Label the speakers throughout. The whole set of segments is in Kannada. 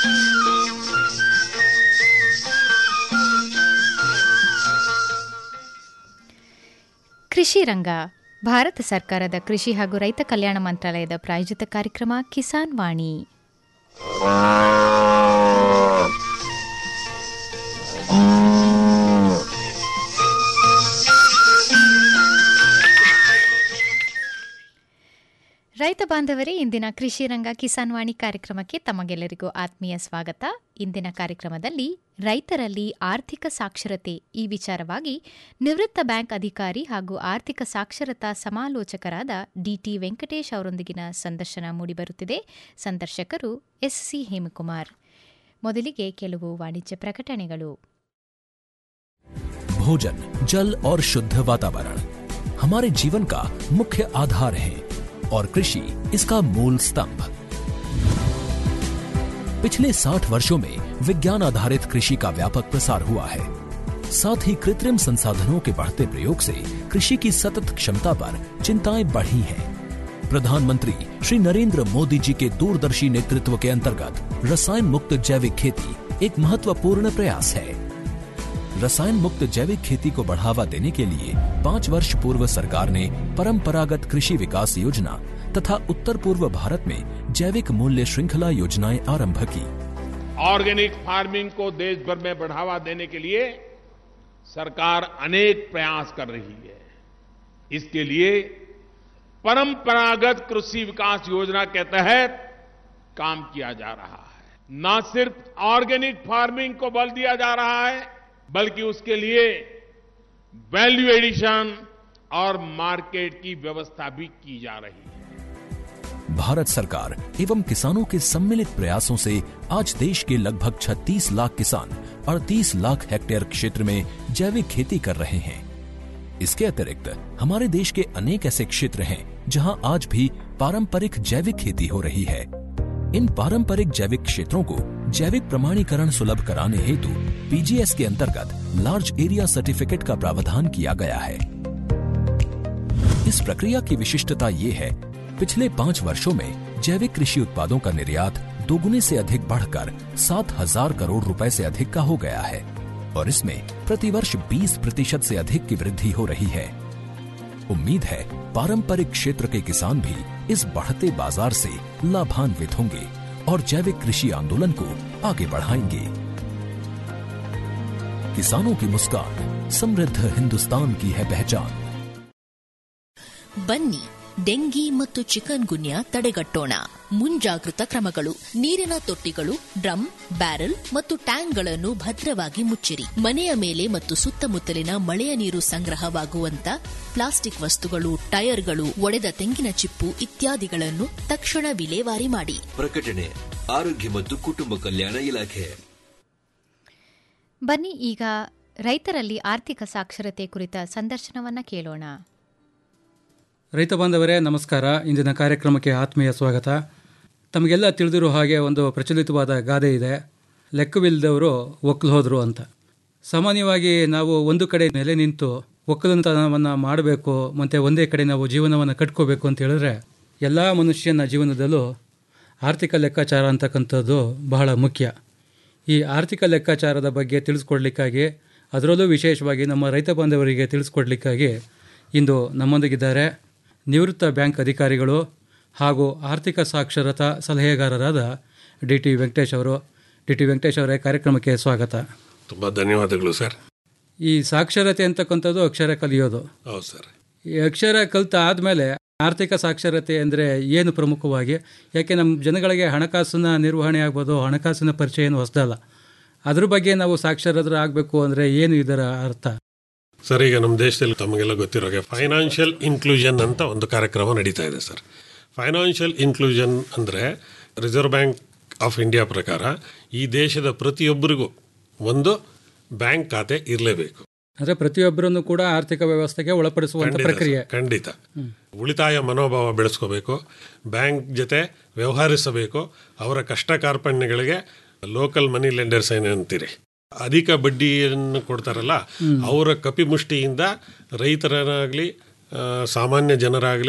Speaker 1: ಕೃಷಿ ರಂಗ ಭಾರತ ಸರ್ಕಾರದ ಕೃಷಿ ಹಾಗೂ ರೈತ ಕಲ್ಯಾಣ ಮಂತ್ರಾಲಯದ ಪ್ರಾಯೋಜಿತ ಕಾರ್ಯಕ್ರಮ ಕಿಸಾನ್ ವಾಣಿ ರೈತ ಬಾಂಧವರೇ ಇಂದಿನ ಕೃಷಿ ರಂಗ ಕಿಸಾನ್ ವಾಣಿ ಕಾರ್ಯಕ್ರಮಕ್ಕೆ ತಮಗೆಲ್ಲರಿಗೂ ಆತ್ಮೀಯ ಸ್ವಾಗತ ಇಂದಿನ ಕಾರ್ಯಕ್ರಮದಲ್ಲಿ ರೈತರಲ್ಲಿ ಆರ್ಥಿಕ ಸಾಕ್ಷರತೆ ಈ ವಿಚಾರವಾಗಿ ನಿವೃತ್ತ ಬ್ಯಾಂಕ್ ಅಧಿಕಾರಿ ಹಾಗೂ ಆರ್ಥಿಕ ಸಾಕ್ಷರತಾ ಸಮಾಲೋಚಕರಾದ ಡಿಟಿ ವೆಂಕಟೇಶ್ ಅವರೊಂದಿಗಿನ ಸಂದರ್ಶನ ಮೂಡಿಬರುತ್ತಿದೆ ಸಂದರ್ಶಕರು ಎಸ್ಸಿ ಹೇಮಕುಮಾರ್ ಮೊದಲಿಗೆ ಕೆಲವು ವಾಣಿಜ್ಯ ಪ್ರಕಟಣೆಗಳು
Speaker 2: भोजन जल और शुद्ध वातावरण हमारे जीवन का मुख्य आधार है और कृषि इसका मूल स्तंभ पिछले 60 वर्षों में विज्ञान आधारित कृषि का व्यापक प्रसार हुआ है साथ ही कृत्रिम संसाधनों के बढ़ते प्रयोग से कृषि की सतत क्षमता पर चिंताएं बढ़ी हैं प्रधानमंत्री श्री नरेंद्र मोदी जी के दूरदर्शी नेतृत्व के अंतर्गत रसायन मुक्त जैविक खेती एक महत्वपूर्ण प्रयास है रसायन मुक्त जैविक खेती को बढ़ावा देने के लिए पाँच वर्ष पूर्व सरकार ने परंपरागत कृषि विकास योजना तथा उत्तर पूर्व भारत में जैविक मूल्य श्रृंखला योजनाएं आरंभ की
Speaker 3: ऑर्गेनिक फार्मिंग को देश भर में बढ़ावा देने के लिए सरकार अनेक प्रयास कर रही है इसके लिए परंपरागत कृषि विकास योजना के तहत काम किया जा रहा है न सिर्फ ऑर्गेनिक फार्मिंग को बल दिया जा रहा है बल्कि उसके लिए वैल्यू एडिशन और मार्केट की व्यवस्था भी की जा रही है
Speaker 2: भारत सरकार एवं किसानों के सम्मिलित प्रयासों से आज देश के लगभग 36 लाख किसान 38 लाख हेक्टेयर क्षेत्र में जैविक खेती कर रहे हैं इसके अतिरिक्त हमारे देश के अनेक ऐसे क्षेत्र हैं जहां आज भी पारंपरिक जैविक खेती हो रही है इन पारंपरिक जैविक क्षेत्रों को जैविक प्रमाणीकरण सुलभ कराने हेतु पीजीएस के अंतर्गत लार्ज एरिया सर्टिफिकेट का प्रावधान किया गया है इस प्रक्रिया की विशिष्टता ये है पिछले पाँच वर्षों में जैविक कृषि उत्पादों का निर्यात दोगुने से अधिक बढ़कर सात हजार करोड़ रुपए से अधिक का हो गया है और इसमें प्रतिवर्ष 20 प्रतिशत से अधिक की वृद्धि हो रही है उम्मीद है पारंपरिक क्षेत्र के किसान भी इस बढ़ते बाजार से लाभान्वित होंगे और जैविक कृषि आंदोलन को आगे बढ़ाएंगे किसानों की मुस्कान समृद्ध हिंदुस्तान की है पहचान
Speaker 4: ಬನ್ನಿ ಡೆಂಗಿ ಮತ್ತು ಚಿಕನ್ ಗುನ್ಯಾ ತಡೆಗಟ್ಟೋಣ ಮುಂಜಾಗೃತ ಕ್ರಮಗಳು ನೀರಿನ ತೊಟ್ಟಿಗಳು ಡ್ರಮ್ ಬ್ಯಾರೆಲ್ ಮತ್ತು ಟ್ಯಾಂಕ್ಗಳನ್ನು ಭದ್ರವಾಗಿ ಮುಚ್ಚಿರಿ ಮನೆಯ ಮೇಲೆ ಮತ್ತು ಸುತ್ತಮುತ್ತಲಿನ ಮಳೆಯ ನೀರು ಸಂಗ್ರಹವಾಗುವಂತ ಪ್ಲಾಸ್ಟಿಕ್ ವಸ್ತುಗಳು ಟೈರ್ಗಳು ಒಡೆದ ತೆಂಗಿನ ಚಿಪ್ಪು ಇತ್ಯಾದಿಗಳನ್ನು ತಕ್ಷಣ ವಿಲೇವಾರಿ ಮಾಡಿ
Speaker 5: ಪ್ರಕಟಣೆ ಆರೋಗ್ಯ ಮತ್ತು ಕುಟುಂಬ ಕಲ್ಯಾಣ ಇಲಾಖೆ
Speaker 1: ಬನ್ನಿ ಈಗ ರೈತರಲ್ಲಿ ಆರ್ಥಿಕ ಸಾಕ್ಷರತೆ ಕುರಿತ ಸಂದರ್ಶನವನ್ನ ಕೇಳೋಣ
Speaker 6: ರೈತ ಬಾಂಧವರೇ ನಮಸ್ಕಾರ ಇಂದಿನ ಕಾರ್ಯಕ್ರಮಕ್ಕೆ ಆತ್ಮೀಯ ಸ್ವಾಗತ ತಮಗೆಲ್ಲ ತಿಳಿದಿರೋ ಹಾಗೆ ಒಂದು ಪ್ರಚಲಿತವಾದ ಗಾದೆ ಇದೆ ಲೆಕ್ಕವಿಲ್ಲದವರು ಒಕ್ಕಲು ಹೋದರು ಅಂತ ಸಾಮಾನ್ಯವಾಗಿ ನಾವು ಒಂದು ಕಡೆ ನೆಲೆ ನಿಂತು ಒಕ್ಕಲುತನವನ್ನು ಮಾಡಬೇಕು ಮತ್ತು ಒಂದೇ ಕಡೆ ನಾವು ಜೀವನವನ್ನು ಕಟ್ಕೋಬೇಕು ಅಂತ ಹೇಳಿದ್ರೆ ಎಲ್ಲ ಮನುಷ್ಯನ ಜೀವನದಲ್ಲೂ ಆರ್ಥಿಕ ಲೆಕ್ಕಾಚಾರ ಅಂತಕ್ಕಂಥದ್ದು ಬಹಳ ಮುಖ್ಯ ಈ ಆರ್ಥಿಕ ಲೆಕ್ಕಾಚಾರದ ಬಗ್ಗೆ ತಿಳಿಸ್ಕೊಡ್ಲಿಕ್ಕಾಗಿ ಅದರಲ್ಲೂ ವಿಶೇಷವಾಗಿ ನಮ್ಮ ರೈತ ಬಾಂಧವರಿಗೆ ತಿಳಿಸ್ಕೊಡ್ಲಿಕ್ಕಾಗಿ ಇಂದು ನಮ್ಮೊಂದಿಗಿದ್ದಾರೆ ನಿವೃತ್ತ ಬ್ಯಾಂಕ್ ಅಧಿಕಾರಿಗಳು ಹಾಗೂ ಆರ್ಥಿಕ ಸಾಕ್ಷರತಾ ಸಲಹೆಗಾರರಾದ ಡಿ ಟಿ ವೆಂಕಟೇಶ್ ಅವರು ಡಿ ಟಿ ವೆಂಕಟೇಶ್ ಅವರೇ ಕಾರ್ಯಕ್ರಮಕ್ಕೆ ಸ್ವಾಗತ
Speaker 7: ತುಂಬ ಧನ್ಯವಾದಗಳು ಸರ್
Speaker 6: ಈ ಸಾಕ್ಷರತೆ ಅಂತಕ್ಕಂಥದ್ದು ಅಕ್ಷರ ಕಲಿಯೋದು
Speaker 7: ಹೌದು ಸರ್
Speaker 6: ಈ ಅಕ್ಷರ ಕಲಿತ ಆದಮೇಲೆ ಆರ್ಥಿಕ ಸಾಕ್ಷರತೆ ಅಂದರೆ ಏನು ಪ್ರಮುಖವಾಗಿ ಯಾಕೆ ನಮ್ಮ ಜನಗಳಿಗೆ ಹಣಕಾಸಿನ ನಿರ್ವಹಣೆ ಆಗ್ಬೋದು ಹಣಕಾಸಿನ ಪರಿಚಯ ಏನು ಹೊಸದಲ್ಲ ಅದ್ರ ಬಗ್ಗೆ ನಾವು ಸಾಕ್ಷರರು ಆಗಬೇಕು ಅಂದರೆ ಏನು ಇದರ ಅರ್ಥ
Speaker 7: ಸರ್ ಈಗ ನಮ್ಮ ದೇಶದಲ್ಲಿ ತಮಗೆಲ್ಲ ಗೊತ್ತಿರೋ ಹಾಗೆ ಫೈನಾನ್ಷಿಯಲ್ ಇನ್ಕ್ಲೂಷನ್ ಅಂತ ಒಂದು ಕಾರ್ಯಕ್ರಮ ನಡೀತಾ ಇದೆ ಸರ್ ಫೈನಾನ್ಷಿಯಲ್ ಇನ್ಕ್ಲೂಷನ್ ಅಂದರೆ ರಿಸರ್ವ್ ಬ್ಯಾಂಕ್ ಆಫ್ ಇಂಡಿಯಾ ಪ್ರಕಾರ ಈ ದೇಶದ ಪ್ರತಿಯೊಬ್ಬರಿಗೂ ಒಂದು ಬ್ಯಾಂಕ್ ಖಾತೆ ಇರಲೇಬೇಕು
Speaker 6: ಅಂದರೆ ಪ್ರತಿಯೊಬ್ಬರನ್ನು ಕೂಡ ಆರ್ಥಿಕ ವ್ಯವಸ್ಥೆಗೆ ಒಳಪಡಿಸುವಂಥ
Speaker 7: ಖಂಡಿತ
Speaker 6: ಪ್ರಕ್ರಿಯೆ
Speaker 7: ಸರ್, ಖಂಡಿತ ಉಳಿತಾಯ ಮನೋಭಾವ ಬೆಳೆಸ್ಕೋಬೇಕು ಬ್ಯಾಂಕ್ ಜೊತೆ ವ್ಯವಹರಿಸಬೇಕು ಅವರ ಕಷ್ಟ ಕಾರ್ಪಣ್ಯಗಳಿಗೆ ಲೋಕಲ್ ಮನಿ ಲೆಂಡರ್ಸ್ ಏನು ಅಂತೀರಿ ಅಧಿಕ ಬಡ್ಡಿಯನ್ನು ಕೊಡ್ತಾರಲ್ಲ ಅವರ ಕಪಿಮುಷ್ಟಿಯಿಂದ ರೈತರನ್ನಾಗಲಿ ಸಾಮಾನ್ಯ ಜನರಾಗಲಿ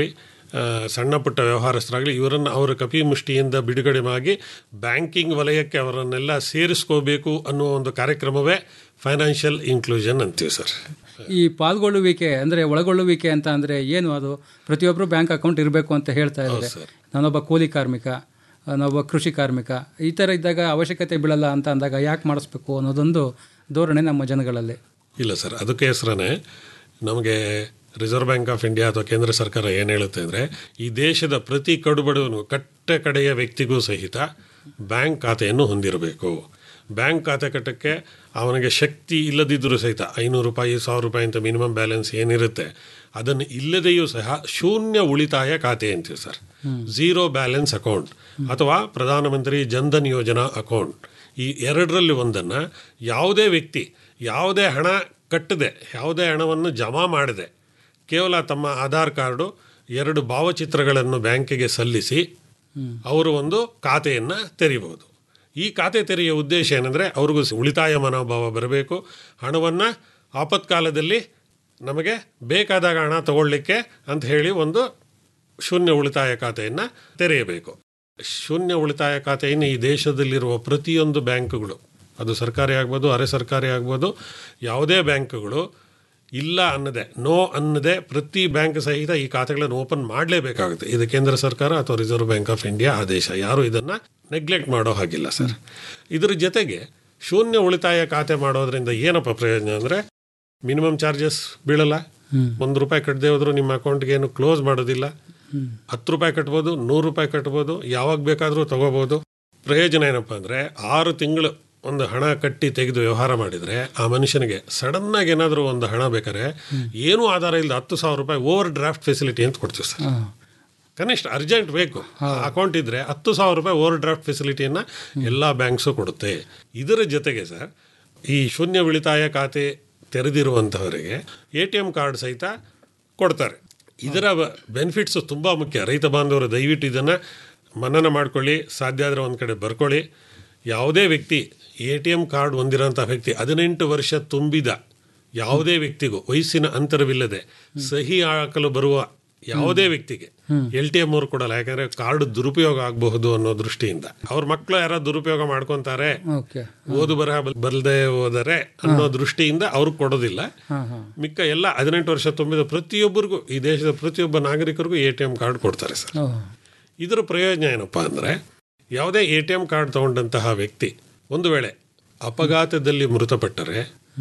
Speaker 7: ಆ, ಸಣ್ಣ ಪುಟ್ಟ ವ್ಯವಹಾರಸ್ಥರಾಗಲಿ ಇವರನ್ನು ಅವರ ಕಪಿಮುಷ್ಟಿಯಿಂದ ಬಿಡುಗಡೆ ಮಾಡಿ ಬ್ಯಾಂಕಿಂಗ್ ವಲಯಕ್ಕೆ ಅವರನ್ನೆಲ್ಲ ಸೇರಿಸ್ಕೋಬೇಕು ಅನ್ನುವ ಒಂದು ಕಾರ್ಯಕ್ರಮವೇ ಫೈನಾನ್ಷಿಯಲ್ ಇನ್ಕ್ಲೂಷನ್ ಅಂತೀವಿ ಸರ್
Speaker 6: ಈ ಪಾಲ್ಗೊಳ್ಳುವಿಕೆ ಅಂದರೆ ಒಳಗೊಳ್ಳುವಿಕೆ ಅಂತ ಅಂದರೆ ಏನು ಅದು ಪ್ರತಿಯೊಬ್ಬರು ಬ್ಯಾಂಕ್ ಅಕೌಂಟ್ ಇರಬೇಕು ಅಂತ ಹೇಳ್ತಾ ಇದ್ದಾರೆ ನಾನೊಬ್ಬ ಕೂಲಿ ಕಾರ್ಮಿಕ ನಾನೊಬ್ಬ ಕೃಷಿ ಕಾರ್ಮಿಕ ಈ ಥರ ಇದ್ದಾಗ ಅವಶ್ಯಕತೆ ಬೀಳಲ್ಲ ಅಂತ ಅಂದಾಗ ಯಾಕೆ ಮಾಡಿಸ್ಬೇಕು ಅನ್ನೋದೊಂದು ಧೋರಣೆ ನಮ್ಮ ಜನಗಳಲ್ಲಿ
Speaker 7: ಇಲ್ಲ ಸರ್ ಅದಕ್ಕೆ ಹೆಸರೇ ನಮಗೆ ರಿಸರ್ವ್ ಬ್ಯಾಂಕ್ ಆಫ್ ಇಂಡಿಯಾ ಅಥವಾ ಕೇಂದ್ರ ಸರ್ಕಾರ ಏನು ಹೇಳುತ್ತೆ ಅಂದರೆ ಈ ದೇಶದ ಪ್ರತಿ ಕಡುಬಡವನು ಕಟ್ಟ ಕಡೆಯ ವ್ಯಕ್ತಿಗೂ ಸಹಿತ ಬ್ಯಾಂಕ್ ಖಾತೆಯನ್ನು ಹೊಂದಿರಬೇಕು ಬ್ಯಾಂಕ್ ಖಾತೆ ಕಟ್ಟಕ್ಕೆ ಅವನಿಗೆ ಶಕ್ತಿ ಇಲ್ಲದಿದ್ದರೂ ಸಹಿತ ಐನೂರು ರೂಪಾಯಿ ಸಾವಿರ ರೂಪಾಯಿ ಅಂತ ಮಿನಿಮಮ್ ಬ್ಯಾಲೆನ್ಸ್ ಏನಿರುತ್ತೆ ಅದನ್ನು ಇಲ್ಲದೆಯೂ ಸಹ ಶೂನ್ಯ ಉಳಿತಾಯ ಖಾತೆ ಅಂತೀವಿ ಸರ್ ಝೀರೋ ಬ್ಯಾಲೆನ್ಸ್ ಅಕೌಂಟ್ ಅಥವಾ ಪ್ರಧಾನಮಂತ್ರಿ ಜನ್ಧನ್ ಯೋಜನಾ ಅಕೌಂಟ್ ಈ ಎರಡರಲ್ಲಿ ಒಂದನ್ನು ಯಾವುದೇ ವ್ಯಕ್ತಿ ಯಾವುದೇ ಹಣ ಕಟ್ಟದೆ ಯಾವುದೇ ಹಣವನ್ನು ಜಮಾ ಮಾಡದೆ ಕೇವಲ ತಮ್ಮ ಆಧಾರ್ ಕಾರ್ಡು ಎರಡು ಭಾವಚಿತ್ರಗಳನ್ನು ಬ್ಯಾಂಕಿಗೆ ಸಲ್ಲಿಸಿ ಅವರು ಒಂದು ಖಾತೆಯನ್ನು ತೆರೀಬಹುದು ಈ ಖಾತೆ ತೆರೆಯುವ ಉದ್ದೇಶ ಏನಂದರೆ ಅವ್ರಿಗೂ ಸ- ಉಳಿತಾಯ ಮನೋಭಾವ ಬರಬೇಕು ಹಣವನ್ನು ಆಪತ್ಕಾಲದಲ್ಲಿ ನಮಗೆ ಬೇಕಾದಾಗ ಹಣ ತಗೊಳ್ಳಿಕ್ಕೆ ಅಂತ ಹೇಳಿ ಒಂದು ಶೂನ್ಯ ಉಳಿತಾಯ ಖಾತೆಯನ್ನು ತೆರೆಯಬೇಕು ಶೂನ್ಯ ಉಳಿತಾಯ ಖಾತೆಯನ್ನು ಈ ದೇಶದಲ್ಲಿರುವ ಪ್ರತಿಯೊಂದು ಬ್ಯಾಂಕುಗಳು ಅದು ಸರ್ಕಾರಿ ಆಗ್ಬೋದು ಅರೆ ಸರ್ಕಾರಿ ಆಗ್ಬೋದು ಯಾವುದೇ ಬ್ಯಾಂಕುಗಳು ಇಲ್ಲ ಅನ್ನದೆ ನೋ ಅನ್ನದೆ ಪ್ರತಿ ಬ್ಯಾಂಕ್ ಸಹಿತ ಈ ಖಾತೆಗಳನ್ನು ಓಪನ್ ಮಾಡಲೇಬೇಕಾಗುತ್ತೆ ಇದು ಕೇಂದ್ರ ಸರ್ಕಾರ ಅಥವಾ ರಿಸರ್ವ್ ಬ್ಯಾಂಕ್ ಆಫ್ ಇಂಡಿಯಾ ಆದೇಶ ಯಾರು ಇದನ್ನು ನೆಗ್ಲೆಕ್ಟ್ ಮಾಡೋ ಹಾಗಿಲ್ಲ ಸರ್ ಇದ್ರ ಜೊತೆಗೆ ಶೂನ್ಯ ಉಳಿತಾಯ ಖಾತೆ ಮಾಡೋದ್ರಿಂದ ಏನಪ್ಪ ಪ್ರಯೋಜನ ಅಂದರೆ ಮಿನಿಮಮ್ ಚಾರ್ಜಸ್ ಬೀಳಲ್ಲ ಒಂದು ರೂಪಾಯಿ ಕಟ್ಟದೆ ಹೋದ್ರು ನಿಮ್ಮ ಅಕೌಂಟ್ಗೆ ಏನು ಕ್ಲೋಸ್ ಮಾಡೋದಿಲ್ಲ ಹತ್ತು ರೂಪಾಯಿ ಕಟ್ಬೋದು ನೂರು ರೂಪಾಯಿ ಕಟ್ಬೋದು ಯಾವಾಗ ಬೇಕಾದರೂ ತಗೋಬೋದು ಪ್ರಯೋಜನ ಏನಪ್ಪ ಅಂದರೆ ಆರು ತಿಂಗಳು ಒಂದು ಹಣ ಕಟ್ಟಿ ತೆಗೆದು ವ್ಯವಹಾರ ಮಾಡಿದರೆ ಆ ಮನುಷ್ಯನಿಗೆ ಸಡನ್ನಾಗಿ ಏನಾದರೂ ಒಂದು ಹಣ ಬೇಕಾದ್ರೆ ಏನೂ ಆಧಾರ ಇಲ್ಲದ ಹತ್ತು ಸಾವಿರ ರೂಪಾಯಿ ಓವರ್ ಡ್ರಾಫ್ಟ್ ಫೆಸಿಲಿಟಿ ಅಂತ ಕೊಡ್ತೀವಿ ಸರ್ ಕನಿಷ್ಠ ಅರ್ಜೆಂಟ್ ಬೇಕು ಅಕೌಂಟ್ ಇದ್ರೆ ಹತ್ತು ಸಾವಿರ ರೂಪಾಯಿ ಓವರ್ ಡ್ರಾಫ್ಟ್ ಫೆಸಿಲಿಟಿಯನ್ನು ಎಲ್ಲ ಬ್ಯಾಂಕ್ಸು ಕೊಡುತ್ತೆ ಇದರ ಜೊತೆಗೆ ಸರ್ ಈ ಶೂನ್ಯ ಉಳಿತಾಯ ಖಾತೆ ತೆರೆದಿರುವಂತಹವರಿಗೆ ಎ ಟಿ ಎಮ್ ಕಾರ್ಡ್ ಸಹಿತ ಕೊಡ್ತಾರೆ ಇದರ ಬೆನಿಫಿಟ್ಸು ತುಂಬ ಮುಖ್ಯ ರೈತ ಬಾಂಧವರು ದಯವಿಟ್ಟು ಇದನ್ನು ಮನನ ಮಾಡ್ಕೊಳ್ಳಿ ಸಾಧ್ಯ ಆದರೆ ಒಂದು ಕಡೆ ಬರ್ಕೊಳ್ಳಿ ಯಾವುದೇ ವ್ಯಕ್ತಿ ಎ ಟಿ ಎಮ್ ಕಾರ್ಡ್ ಹೊಂದಿರೋಂಥ ವ್ಯಕ್ತಿ ಹದಿನೆಂಟು ವರ್ಷ ತುಂಬಿದ ಯಾವುದೇ ವ್ಯಕ್ತಿಗೂ ವಯಸ್ಸಿನ ಅಂತರವಿಲ್ಲದೆ ಸಹಿ ಹಾಕಲು ಬರುವ ಯಾವುದೇ ವ್ಯಕ್ತಿಗೆ ಎಲ್ ಟಿ ಎಂ ಅವರು ಕೊಡಲ್ಲ ಯಾಕಂದ್ರೆ ಕಾರ್ಡ್ ದುರುಪಯೋಗ ಆಗಬಹುದು ಅನ್ನೋ ದೃಷ್ಟಿಯಿಂದ ಅವ್ರ ಮಕ್ಕಳು ಯಾರೋ ದುರುಪಯೋಗ ಮಾಡ್ಕೊಂತಾರೆ
Speaker 6: ಓಕೆ
Speaker 7: ಓದು ಬರಹ ಬಲ್ಲದೆ ಹೋದರೆ ಅನ್ನೋ ದೃಷ್ಟಿಯಿಂದ ಅವ್ರಿಗೆ ಕೊಡೋದಿಲ್ಲ
Speaker 6: ಹಾಂ ಹಾಂ
Speaker 7: ಮಿಕ್ಕ ಎಲ್ಲ ಹದಿನೆಂಟು ವರ್ಷ ತುಂಬಿದ ಪ್ರತಿಯೊಬ್ಬರಿಗೂ ಈ ದೇಶದ ಪ್ರತಿಯೊಬ್ಬ ನಾಗರಿಕರಿಗೂ ಎ ಟಿ ಎಂ ಕಾರ್ಡ್ ಕೊಡ್ತಾರೆ ಸರ್
Speaker 6: ಓಹ್
Speaker 7: ಇದರ ಪ್ರಯೋಜನ ಏನಪ್ಪ ಅಂದರೆ ಯಾವುದೇ ಎ ಟಿ ಎಂ ಕಾರ್ಡ್ ತಗೊಂಡಂತಹ ವ್ಯಕ್ತಿ ಒಂದು ವೇಳೆ ಅಪಘಾತದಲ್ಲಿ ಮೃತಪಟ್ಟರೆ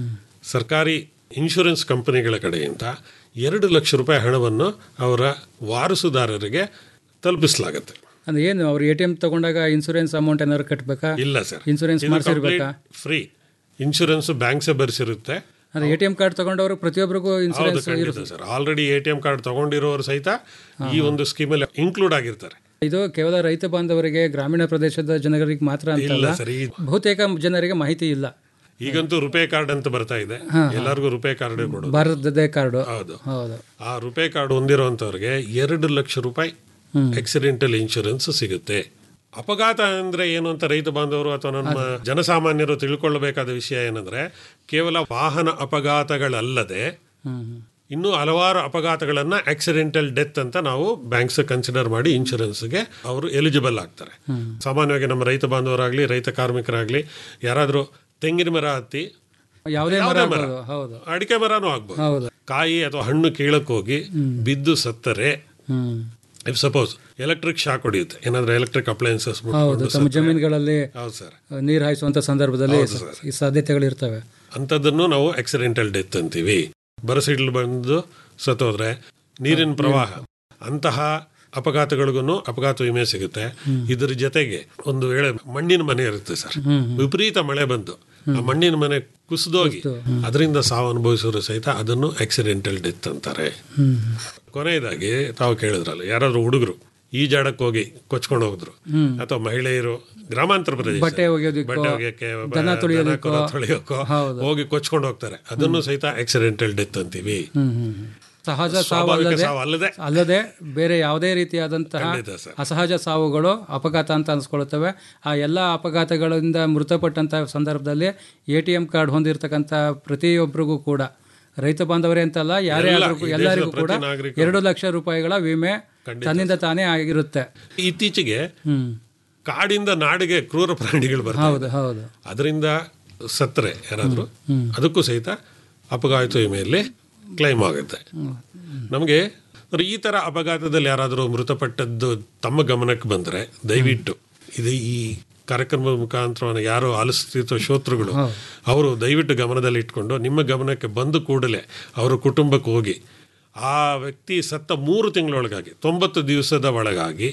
Speaker 7: ಸರ್ಕಾರಿ ಇನ್ಶೂರೆನ್ಸ್ ಕಂಪನಿಗಳ ಕಡೆಯಿಂದ ಎರಡು ಲಕ್ಷ ರೂಪಾಯಿ ಹಣವನ್ನು ಅವರ ವಾರಸುದಾರರಿಗೆ ತಲುಪಿಸಲಾಗುತ್ತೆ
Speaker 6: ಅಂದ್ರೆ ಏನು ಅವ್ರು ಎ ಟಿ ಎಮ್ ತಗೊಂಡಾಗ ಇನ್ಸೂರೆನ್ಸ್ ಅಮೌಂಟ್ ಏನಾದ್ರು ಕಟ್ಟಬೇಕಾ
Speaker 7: ಇಲ್ಲ ಸರ್
Speaker 6: ಇನ್ಸೂರೆನ್ಸ್ ಮಾಡಿಸಿರ್ಬೇಕಾ
Speaker 7: ಫ್ರೀ ಇನ್ಶೂರೆನ್ಸ್ ಬ್ಯಾಂಕ್ಸೇ ಭರಿಸಿರುತ್ತೆ
Speaker 6: ಅಂದ್ರೆ ಎ ಟಿ ಎಂ ಕಾರ್ಡ್ ತಗೊಂಡವರು ಪ್ರತಿಯೊಬ್ಬರಿಗೂ
Speaker 7: ಹೌದು
Speaker 6: ಇನ್ಸೂರೆನ್ಸ್
Speaker 7: ಖಂಡಿತ sir already A T M card ತಗೊಂಡಿರೋರು ಸಹಿತ ಈ ಒಂದು ಸ್ಕೀಮಲ್ಲಿ ಇನ್ಕ್ಲೂಡ್ ಆಗಿರ್ತಾರೆ
Speaker 6: ಇದು ಕೇವಲ ರೈತ ಬಾಂಧವರಿಗೆ ಗ್ರಾಮೀಣ ಪ್ರದೇಶದ ಜನರಿಗೆ ಮಾತ್ರ ಅಂತಲ್ಲ
Speaker 7: ಇಲ್ಲ ಸರ್ ಈ
Speaker 6: ಬಹುತೇಕ ಜನರಿಗೆ ಮಾಹಿತಿ ಇಲ್ಲ
Speaker 7: ಈಗಂತೂ ರುಪೇ ಕಾರ್ಡ್ ಅಂತ ಬರ್ತಾ ಇದೆ ಎಲ್ಲರಿಗೂ ರುಪೇ ಕಾರ್ಡ್ ಕೊಡೋದು
Speaker 6: ಭಾರತದ ಕಾರ್ಡು
Speaker 7: ಹೌದು
Speaker 6: ಹೌದು
Speaker 7: ಆ ರುಪೇ ಕಾರ್ಡ್ ಹೊಂದಿರುವಂತವ್ರಿಗೆ ಎರಡು ಲಕ್ಷ ರೂಪಾಯಿ ಆಕ್ಸಿಡೆಂಟಲ್ ಇನ್ಶೂರೆನ್ಸ್ ಸಿಗುತ್ತೆ ಅಪಘಾತ ಅಂದ್ರೆ ಏನು ಅಂತ ರೈತ ಬಾಂಧವರು ಅಥವಾ ನಮ್ಮ ಜನಸಾಮಾನ್ಯರು ತಿಳ್ಕೊಳ್ಳಬೇಕಾದ ವಿಷಯ ಏನಂದ್ರೆ ಕೇವಲ ವಾಹನ ಅಪಘಾತಗಳಲ್ಲದೆ ಇನ್ನೂ ಹಲವಾರು ಅಪಘಾತಗಳನ್ನ ಆಕ್ಸಿಡೆಂಟಲ್ ಡೆತ್ ಅಂತ ನಾವು ಬ್ಯಾಂಕ್ಸ್ ಕನ್ಸಿಡರ್ ಮಾಡಿ ಇನ್ಶೂರೆನ್ಸ್ಗೆ ಅವರು ಎಲಿಜಿಬಲ್ ಆಗ್ತಾರೆ ಸಾಮಾನ್ಯವಾಗಿ ನಮ್ಮ ರೈತ ಬಾಂಧವರಾಗ್ಲಿ ರೈತ ಕಾರ್ಮಿಕರಾಗ್ಲಿ ಯಾರಾದರೂ ತೆಂಗಿನ ಮರ ಹತ್ತಿ
Speaker 6: ಯಾವುದೇ ಮರ
Speaker 7: ಯಾವುದೇ ಮರ
Speaker 6: ಆಗ್ಬೋದು, ಹೌದು
Speaker 7: ಅಡಿಕೆ ಮರನೂ ಆಗ್ಬೋದು
Speaker 6: ಹೌದು
Speaker 7: ಕಾಯಿ ಅಥವಾ ಹಣ್ಣು ಕೀಳಕ್ ಹೋಗಿ ಬಿದ್ದು ಸತ್ತರೆ
Speaker 6: ಹ್ಮ್
Speaker 7: ಇಫ್ ಸಪೋಸ್ ಎಲೆಕ್ಟ್ರಿಕ್ ಶಾಕ್ ಹೊಡೆಯುತ್ತೆ ಏನಾದ್ರೆ ಎಲೆಕ್ಟ್ರಿಕ್ ಅಪ್ಲಯನ್ಸಸ್
Speaker 6: ಹೌದು ತಮ್ಮ ಜಮೀನುಗಳಲ್ಲಿ
Speaker 7: ಹೌದು ಸರ್
Speaker 6: ನೀರು ಹಾಯಿಸುವಂತ ಸಂದರ್ಭದಲ್ಲಿ ಈ ಸಾಧ್ಯತೆಗಳು ಇರ್ತವೆ
Speaker 7: ಅಂಥದ್ದನ್ನು ನಾವು ಆಕ್ಸಿಡೆಂಟಲ್ ಡೆತ್ ಅಂತೀವಿ ಬರಸಿಡ್ಲು ಬಂದು ಸತ್ತೋದ್ರೆ ನೀರಿನ ಪ್ರವಾಹ ಅಂತಹ ಅಪಘಾತಗಳಿಗೂ ಅಪಘಾತ ವಿಮೆ ಸಿಗುತ್ತೆ ಇದ್ರ ಜೊತೆಗೆ ಒಂದು ವೇಳೆ ಮಣ್ಣಿನ ಮನೆ ಇರುತ್ತೆ ಸರ್ ವಿಪರೀತ ಮಳೆ ಬಂದು ಆ ಮಣ್ಣಿನ ಮನೆ ಕುಸಿದೋಗಿ ಅದರಿಂದ ಸಾವು ಅನುಭವಿಸೋರು ಸಹಿತ ಅದನ್ನು ಆಕ್ಸಿಡೆಂಟಲ್ ಡೆತ್ ಅಂತಾರೆ ಕೊನೆಯದಾಗಿ ತಾವು ಕೇಳಿದ್ರಲ್ಲ ಯಾರಾದ್ರೂ ಹುಡುಗರು ಈಜಾಡಕ್ ಹೋಗಿ ಕೊಚ್ಕೊಂಡು ಹೋಗಿದ್ರು ಅಥವಾ ಮಹಿಳೆಯರು ಗ್ರಾಮಾಂತರ ಪ್ರದೇಶ
Speaker 6: ಬಟ್ಟೆ ಒಗೆಯೋದಕ್ಕೋ,
Speaker 7: ಬಟ್ಟೆ ಒಗೆಯಕ್ಕೆ
Speaker 6: ದನ ತೊಳೆಯೋದಕ್ಕೋ,
Speaker 7: ದನ ಕರು ತೊಳೆಯೋಕ್ಕೋ
Speaker 6: ಹೌದು.
Speaker 7: ಹೋಗಿ ಕೊಚ್ಕೊಂಡು ಹೋಗ್ತಾರೆ ಅದನ್ನು ಸಹಿತ ಆಕ್ಸಿಡೆಂಟಲ್ ಡೆತ್ ಅಂತೀವಿ
Speaker 6: ಹ್ಮ್ ಹ್ಮ್ ಹ್ಮ್. ಸಹಜ ಸಾವು
Speaker 7: ಸ್ವಾಭಾವಿಕ
Speaker 6: ಅಲ್ಲದೆ
Speaker 7: ಸಾವು ಅಲ್ಲದೆ
Speaker 6: ಅಲ್ಲದೆ ಬೇರೆ ಯಾವುದೇ ರೀತಿಯಾದಂತಹ
Speaker 7: ಖಂಡಿತ ಸರ್.
Speaker 6: ಅಸಹಜ ಸಾವುಗಳು ಅಪಘಾತ ಅಂತ ಅನ್ಸ್ಕೊಳ್ತವೆ ಆ ಎಲ್ಲ ಅಪಘಾತಗಳಿಂದ ಮೃತಪಟ್ಟಂಥ ಸಂದರ್ಭದಲ್ಲಿ ಎ ಟಿ ಎಂ ಕಾರ್ಡ್ ಹೊಂದಿರತಕ್ಕಂಥ ಪ್ರತಿಯೊಬ್ಬರಿಗೂ ಕೂಡ ರೈತ ಬಾಂಧವರೇ ಅಂತಲ್ಲ ಯಾರೇ
Speaker 7: ಎಲ್ಲ,
Speaker 6: ಆದ್ರೂ
Speaker 7: ಈ
Speaker 6: ಎಲ್ಲರಿಗೂ
Speaker 7: ದೇಶದ
Speaker 6: ಕೂಡ
Speaker 7: ಪ್ರತಿ ನಾಗರಿಕರು.
Speaker 6: ಎರಡು ಲಕ್ಷ ರೂಪಾಯಿಗಳ ವಿಮೆ ತನ್ನಿಂದ ತಾನೇ ಆಗಿರುತ್ತೆ
Speaker 7: ಇತ್ತೀಚೆಗೆ
Speaker 6: ಹ್ಮ್
Speaker 7: ಕಾಡಿಂದ ನಾಡಿಗೆ ಕ್ರೂರ ಪ್ರಾಣಿಗಳು ಬರ್ತವೆ
Speaker 6: ಹೌದು ಹೌದು
Speaker 7: ಅದರಿಂದ ಸತ್ತರೆ ಯಾರಾದರೂ ಅದಕ್ಕೂ ಸಹಿತ ಅಪಘಾತ ವಿಮೆಯಲ್ಲಿ ಕ್ಲೈಮ್ ಆಗುತ್ತೆ ನಮಗೆ ಈ ಥರ ಅಪಘಾತದಲ್ಲಿ ಯಾರಾದರೂ ಮೃತಪಟ್ಟದ್ದು ತಮ್ಮ ಗಮನಕ್ಕೆ ಬಂದರೆ ದಯವಿಟ್ಟು ಇದು ಈ ಕಾರ್ಯಕ್ರಮದ ಮುಖಾಂತರ ಯಾರು ಆಲಿಸ್ತಿರೋ ಶ್ರೋತೃಗಳು ಅವರು ದಯವಿಟ್ಟು ಗಮನದಲ್ಲಿ ಇಟ್ಕೊಂಡು ನಿಮ್ಮ ಗಮನಕ್ಕೆ ಬಂದ ಕೂಡಲೇ ಅವರ ಕುಟುಂಬಕ್ಕೆ ಹೋಗಿ ಆ ವ್ಯಕ್ತಿ ಸತ್ತ ಮೂರು ತಿಂಗಳೊಳಗಾಗಿ ತೊಂಬತ್ತು ದಿವಸದ ಒಳಗಾಗಿ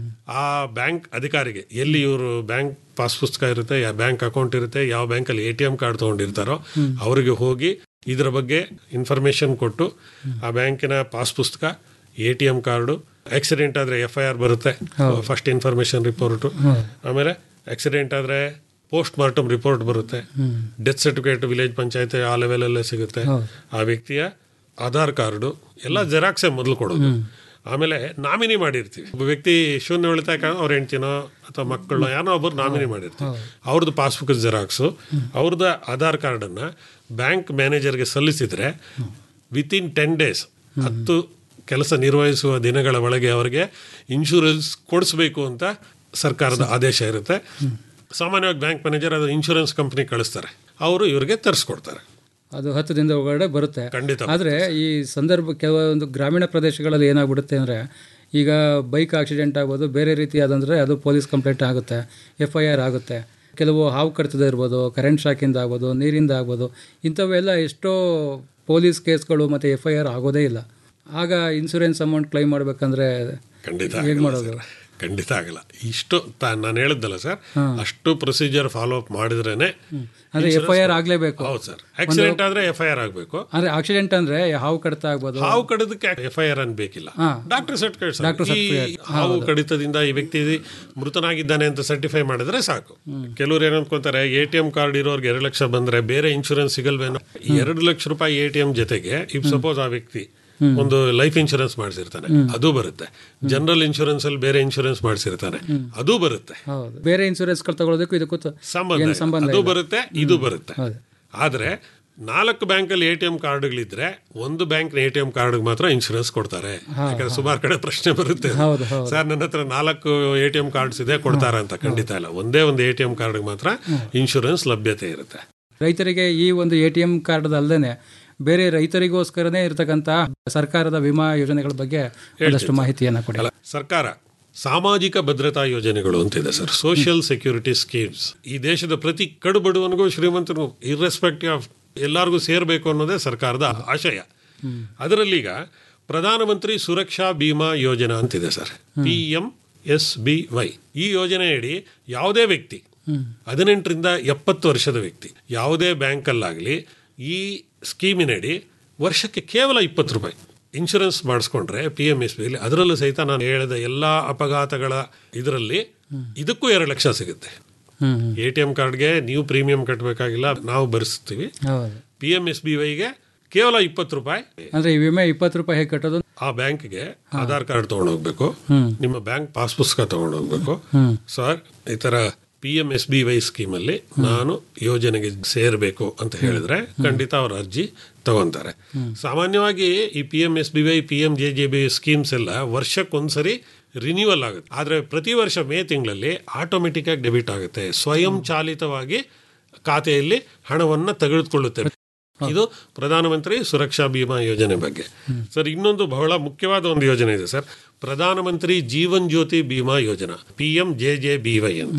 Speaker 7: ಆ ಬ್ಯಾಂಕ್ ಅಧಿಕಾರಿಗೆ ಎಲ್ಲಿ ಇವರು ಬ್ಯಾಂಕ್ ಪಾಸ್ ಪುಸ್ತಕ ಇರುತ್ತೆ ಯಾವ ಬ್ಯಾಂಕ್ ಅಕೌಂಟ್ ಇರುತ್ತೆ ಯಾವ ಬ್ಯಾಂಕಲ್ಲಿ ಎ ಟಿ ಎಂ ಕಾರ್ಡ್ ತೊಗೊಂಡಿರ್ತಾರೋ ಅವರಿಗೆ ಹೋಗಿ ಇದರ ಬಗ್ಗೆ ಇನ್ಫಾರ್ಮೇಶನ್ ಕೊಟ್ಟು ಆ ಬ್ಯಾಂಕಿನ ಪಾಸ್ ಪುಸ್ತಕ A T M card accident ಆದರೆ ಎಫ್ ಐ ಆರ್ ಬರುತ್ತೆ ಫಸ್ಟ್ ಇನ್ಫಾರ್ಮೇಶನ್ ರಿಪೋರ್ಟು ಆಮೇಲೆ ಆಕ್ಸಿಡೆಂಟ್ ಆದರೆ ಪೋಸ್ಟ್ ಮಾರ್ಟಮ್ ರಿಪೋರ್ಟ್ ಬರುತ್ತೆ ಡೆತ್ ಸರ್ಟಿಫಿಕೇಟ್ ವಿಲೇಜ್ ಪಂಚಾಯತ್ ಆ ಲೆವೆಲಲ್ಲೇ ಸಿಗುತ್ತೆ ಆ ವ್ಯಕ್ತಿಯ ಆಧಾರ್ ಕಾರ್ಡು ಎಲ್ಲ ಜೆರಾಕ್ಸೇ ಮೊದಲು ಕೊಡೋದು ಆಮೇಲೆ ನಾಮಿನಿ ಮಾಡಿರ್ತೀವಿ ಒಬ್ಬ ವ್ಯಕ್ತಿ ಶೂನ್ಯ ಉಳಿತಾಯ ಖಾತೆ ಅವ್ರ ಹೆಂಡ್ತಿನೋ ಅಥವಾ ಮಕ್ಕಳನ್ನೋ ಯಾರೋ ಒಬ್ಬರು ನಾಮಿನಿ ಮಾಡಿರ್ತೀವಿ ಅವ್ರದ್ದು ಪಾಸ್ಬುಕ್ ಜೆರಾಕ್ಸು ಅವ್ರದ್ದು ಆಧಾರ್ ಕಾರ್ಡನ್ನು ಬ್ಯಾಂಕ್ ಮ್ಯಾನೇಜರ್ಗೆ ಸಲ್ಲಿಸಿದ್ರೆ ವಿತಿನ್ ಟೆನ್ ಡೇಸ್ ಹತ್ತು ಕೆಲಸ ನಿರ್ವಹಿಸುವ ದಿನಗಳ ಒಳಗೆ ಅವರಿಗೆ ಇನ್ಶೂರೆನ್ಸ್ ಕೊಡಿಸ್ಬೇಕು ಅಂತ ಸರ್ಕಾರದ ಆದೇಶ ಇರುತ್ತೆ ಸಾಮಾನ್ಯವಾಗಿ ಬ್ಯಾಂಕ್ ಮ್ಯಾನೇಜರ್ ಅದು ಇನ್ಶೂರೆನ್ಸ್ ಕಂಪ್ನಿ ಕಳಿಸ್ತಾರೆ ಅವರು ಇವರಿಗೆ ತರಿಸ್ಕೊಡ್ತಾರೆ
Speaker 6: ಅದು ಹತ್ತು ದಿನದ ಒಳಗಡೆ ಬರುತ್ತೆ
Speaker 7: ಖಂಡಿತ
Speaker 6: ಆದರೆ ಈ ಸಂದರ್ಭ ಕೆಲವೊಂದು ಗ್ರಾಮೀಣ ಪ್ರದೇಶಗಳಲ್ಲಿ ಏನಾಗ್ಬಿಡುತ್ತೆ ಅಂದರೆ ಈಗ ಬೈಕ್ ಆಕ್ಸಿಡೆಂಟ್ ಆಗ್ಬೋದು ಬೇರೆ ರೀತಿಯಾದಂದರೆ ಅದು ಪೊಲೀಸ್ ಕಂಪ್ಲೇಂಟ್ ಆಗುತ್ತೆ ಎಫ್ ಐ ಆರ್ ಆಗುತ್ತೆ ಕೆಲವು ಹಾವು ಕಡಿತದ ಇರ್ಬೋದು ಕರೆಂಟ್ ಶಾಕಿಂದ ಆಗ್ಬೋದು ನೀರಿಂದ ಆಗ್ಬೋದು ಇಂಥವೆಲ್ಲ ಎಷ್ಟೋ ಪೊಲೀಸ್ ಕೇಸ್ಗಳು ಮತ್ತು ಎಫ್ ಐ ಆರ್ ಆಗೋದೇ ಇಲ್ಲ ಆಗ ಇನ್ಸೂರೆನ್ಸ್ ಅಮೌಂಟ್ ಕ್ಲೈಮ್ ಮಾಡಬೇಕಂದ್ರೆ
Speaker 7: ಖಂಡಿತ
Speaker 6: ಹೇಗೆ
Speaker 7: ಆಗಲ್ಲ
Speaker 6: ಮಾಡೋದು
Speaker 7: ಸರ್. ಖಂಡಿತ ಆಗಲ್ಲ ಇಷ್ಟು ನಾನು ಹೇಳಿದ್ದಲ್ಲ ಸರ್ ಅಷ್ಟು ಪ್ರೊಸೀಜರ್ ಫಾಲೋ ಅಪ್ ಮಾಡಿದ್ರೇನೆ
Speaker 6: ಅಂದರೆ ಎಫ್ ಐ ಆರ್ ಆಗಲೇಬೇಕು
Speaker 7: ಹೌದು ಸರ್ ಆಕ್ಸಿಡೆಂಟ್ ಆದ್ರೆ ಎಫ್ ಐ ಆರ್ ಆಗಬೇಕು
Speaker 6: ಅಂದರೆ ಆಕ್ಸಿಡೆಂಟ್ ಅಂದರೆ ಹಾವು ಕಡಿತ ಆಗ್ಬೋದು
Speaker 7: ಹಾವು ಕಡಿದಕ್ಕೆ ಎಫ್ ಐ ಆರ್ ಅನ್ ಬೇಕಿಲ್ಲ
Speaker 6: ಹಾ.
Speaker 7: ಡಾಕ್ಟರ್ ಸರ್ಟಿಫಿಕೇಟ್
Speaker 6: Doctor
Speaker 7: ಈ ಹಾವು ಕಡಿತದಿಂದ ಈ ವ್ಯಕ್ತಿ ಮೃತನಾಗಿದ್ದಾನೆ ಅಂತ ಸರ್ಟಿಫೈ ಮಾಡಿದ್ರೆ ಸಾಕು ಕೆಲವ್ರು ಏನ್ ಅನ್ಕೊಂತಾರೆ ಎ ಟಿ ಎಂ ಕಾರ್ಡ್ ಇರೋರ್ಗೆ ಎರಡು ಲಕ್ಷ ಬಂದ್ರೆ ಬೇರೆ ಇನ್ಶೂರೆನ್ಸ್ ಸಿಗಲ್ವೇನೋ ಈ ಎರಡು ಲಕ್ಷ ರೂಪಾಯಿ ಎ ಟಿ ಎಂ ಜೊತೆಗೆ ಇಫ್ ಸಪೋಸ್ ಆ ವ್ಯಕ್ತಿ ಒಂದು ಲೈಫ್ ಇನ್ಶೂರೆನ್ಸ್ ಮಾಡಿಸಿರ್ತಾನೆ ಅದು ಬರುತ್ತೆ ಜನರಲ್ ಇನ್ಶೂರೆನ್ಸ್ ಅಲ್ಲಿ ಬೇರೆ ಇನ್ಶೂರೆನ್ಸ್ ಮಾಡಿಸಿರ್ತಾನೆ ಅದು ಬರುತ್ತೆ
Speaker 6: ಹೌದು ಬೇರೆ ಇನ್ಸೂರೆನ್ಸ್ಗಳು ತಗೊಳ್ಳೋದಕ್ಕೂ ಇದಕ್ಕೂ ತ-
Speaker 7: ಸಂಬಂಧ
Speaker 6: ಏನು
Speaker 7: ಇಲ್ಲ.
Speaker 6: ಸಂಬಂಧ
Speaker 7: ಅದು
Speaker 6: ಇಲ್ಲ.
Speaker 7: ಬರುತ್ತೆ ಇದು ಬರುತ್ತೆ
Speaker 6: ಹೌದು.
Speaker 7: ಆದ್ರೆ ನಾಲ್ಕು ಬ್ಯಾಂಕಲ್ಲಿ ಎ ಟಿ ಎಂ ಕಾರ್ಡ್ಗಳಿದ್ರೆ ಒಂದು bank A T M card ಮಾತ್ರ ಇನ್ಶೂರೆನ್ಸ್ ಕೊಡ್ತಾರೆ ಯಾಕಂದ್ರೆ ಸುಮಾರು ಕಡೆ ಪ್ರಶ್ನೆ ಬರುತ್ತೆ
Speaker 6: ಹೌದು, ಹೌದು.
Speaker 7: ಸರ್ ನನ್ನ ಹತ್ರ ನಾಲ್ಕು ಎ ಟಿ ಎಂ ಕಾರ್ಡ್ಸ್ ಇದೆ ಕೊಡ್ತಾರ ಅಂತ ಖಂಡಿತ ಇಲ್ಲ ಒಂದೇ ಒಂದು ಎ ಟಿ ಎಂ ಕಾರ್ಡ್ ಮಾತ್ರ ಇನ್ಶೂರೆನ್ಸ್ ಲಭ್ಯತೆ ಇರುತ್ತೆ
Speaker 6: ರೈತರಿಗೆ ಈ ಒಂದು ಎ ಟಿ ಎಂ ಕಾರ್ಡ್ ಅಲ್ಲದೆ ಬೇರೆ ರೈತರಿಗೋಸ್ಕರನೇ ಇರತಕ್ಕಂತ ಸರ್ಕಾರದ ವಿಮಾ ಯೋಜನೆಗಳ ಬಗ್ಗೆ ಒಂದಷ್ಟು ಮಾಹಿತಿಯನ್ನ ಕೊಡಿ
Speaker 7: ಅಲ್ಲ ಸರ್ಕಾರ ಸಾಮಾಜಿಕ ಭದ್ರತಾ ಯೋಜನೆಗಳು ಅಂತಿದೆ ಸರ್ ಸೋಷಿಯಲ್ ಸೆಕ್ಯೂರಿಟಿ ಸ್ಕೀಮ್ಸ್ ಈ ದೇಶದ ಪ್ರತಿ ಕಡುಬಡುವನಿಗೂ ಶ್ರೀಮಂತನಿಗೂ ಇರ್ರೆಸ್ಪೆಕ್ಟಿವ್ ಆಫ್ ಎಲ್ಲರಿಗೂ ಸೇರಬೇಕು ಅನ್ನೋದೇ ಸರ್ಕಾರದ ಆಶಯ ಅದರಲ್ಲೀಗ ಪ್ರಧಾನಮಂತ್ರಿ ಸುರಕ್ಷಾ ಬಿಮಾ ಯೋಜನಾ ಅಂತಿದೆ sir P M S B Y ಈ ಯೋಜನೆಯಡಿ ಯಾವುದೇ ವ್ಯಕ್ತಿ ಹದಿನೆಂಟರಿಂದ ಎಪ್ಪತ್ತು ವರ್ಷದ ವ್ಯಕ್ತಿ ಯಾವುದೇ ಬ್ಯಾಂಕಲ್ಲಾಗಲಿ ಈ ಸ್ಕೀಮಿನಡಿ ವರ್ಷಕ್ಕೆ ಕೇವಲ ಇಪ್ಪತ್ತು ರೂಪಾಯಿ ಇನ್ಶೂರೆನ್ಸ್ ಮಾಡಿಸ್ಕೊಂಡ್ರೆ ಪಿ ಎಂ ಎಸ್ ಬಿಲಿ ಅದರಲ್ಲೂ ಸಹಿತ ನಾನು ಹೇಳಿದ ಎಲ್ಲ ಅಪಘಾತಗಳ ಇದರಲ್ಲಿ ಇದಕ್ಕೂ ಎರಡು ಲಕ್ಷ ಸಿಗುತ್ತೆ
Speaker 6: ಹ್ಮ್
Speaker 7: ಎ ಟಿ ಎಂ ಕಾರ್ಡ್ಗೆ ನೀವು ಪ್ರೀಮಿಯಂ ಕಟ್ಟಬೇಕಾಗಿಲ್ಲ ನಾವು ಭರಿಸ್ತೀವಿ
Speaker 6: ಹೌದು
Speaker 7: ಪಿ ಎಂ ಎಸ್ ಬಿ ವೈಗೆ ಕೇವಲ ಇಪ್ಪತ್ತು ರೂಪಾಯಿ
Speaker 6: ಅಂದ್ರೆ ಈ ವಿಮೆ ಇಪ್ಪತ್ತು ರೂಪಾಯಿ ಹೇಗೆ ಕಟ್ಟೋದು
Speaker 7: ಆ ಬ್ಯಾಂಕ್ಗೆ ಆಧಾರ್ ಕಾರ್ಡ್ ತಗೊಂಡೋಗ್ಬೇಕು ನಿಮ್ಮ ಬ್ಯಾಂಕ್ ಪಾಸ್ ಪುಸ್ತಕ ತಗೊಂಡೋಗ್ಬೇಕು ಸರ್ ಈ ತರ P M S B Y ಸ್ಕೀಮಲ್ಲಿ ನಾನು ಯೋಜನೆಗೆ ಸೇರಬೇಕು ಅಂತ ಹೇಳಿದ್ರೆ ಖಂಡಿತ ಅವ್ರ ಅರ್ಜಿ ತಗೊಂತಾರೆ ಸಾಮಾನ್ಯವಾಗಿ ಈ P M S B Y P M J J B schemes ಎಲ್ಲ ವರ್ಷಕ್ಕೊಂದ್ಸರಿ ರಿನ್ಯೂವಲ್ ಆಗುತ್ತೆ ಆದರೆ ಪ್ರತಿ ವರ್ಷ ಮೇ ತಿಂಗಳಲ್ಲಿ ಆಟೋಮೆಟಿಕ್ ಆಗಿ ಡೆಬಿಟ್ ಆಗುತ್ತೆ ಸ್ವಯಂ ಚಾಲಿತವಾಗಿ ಖಾತೆಯಲ್ಲಿ ಹಣವನ್ನು ತೆಗೆದುಕೊಳ್ಳುತ್ತೆ ಇದು ಪ್ರಧಾನಮಂತ್ರಿ ಸುರಕ್ಷಾ ಬಿಮಾ ಯೋಜನೆ ಬಗ್ಗೆ ಸರ್ ಇನ್ನೊಂದು ಬಹಳ ಮುಖ್ಯವಾದ ಒಂದು ಯೋಜನೆ ಇದೆ ಸರ್ ಪ್ರಧಾನಮಂತ್ರಿ Jeevan Jyoti Bima Yojana P M J J B Y ಅಂತ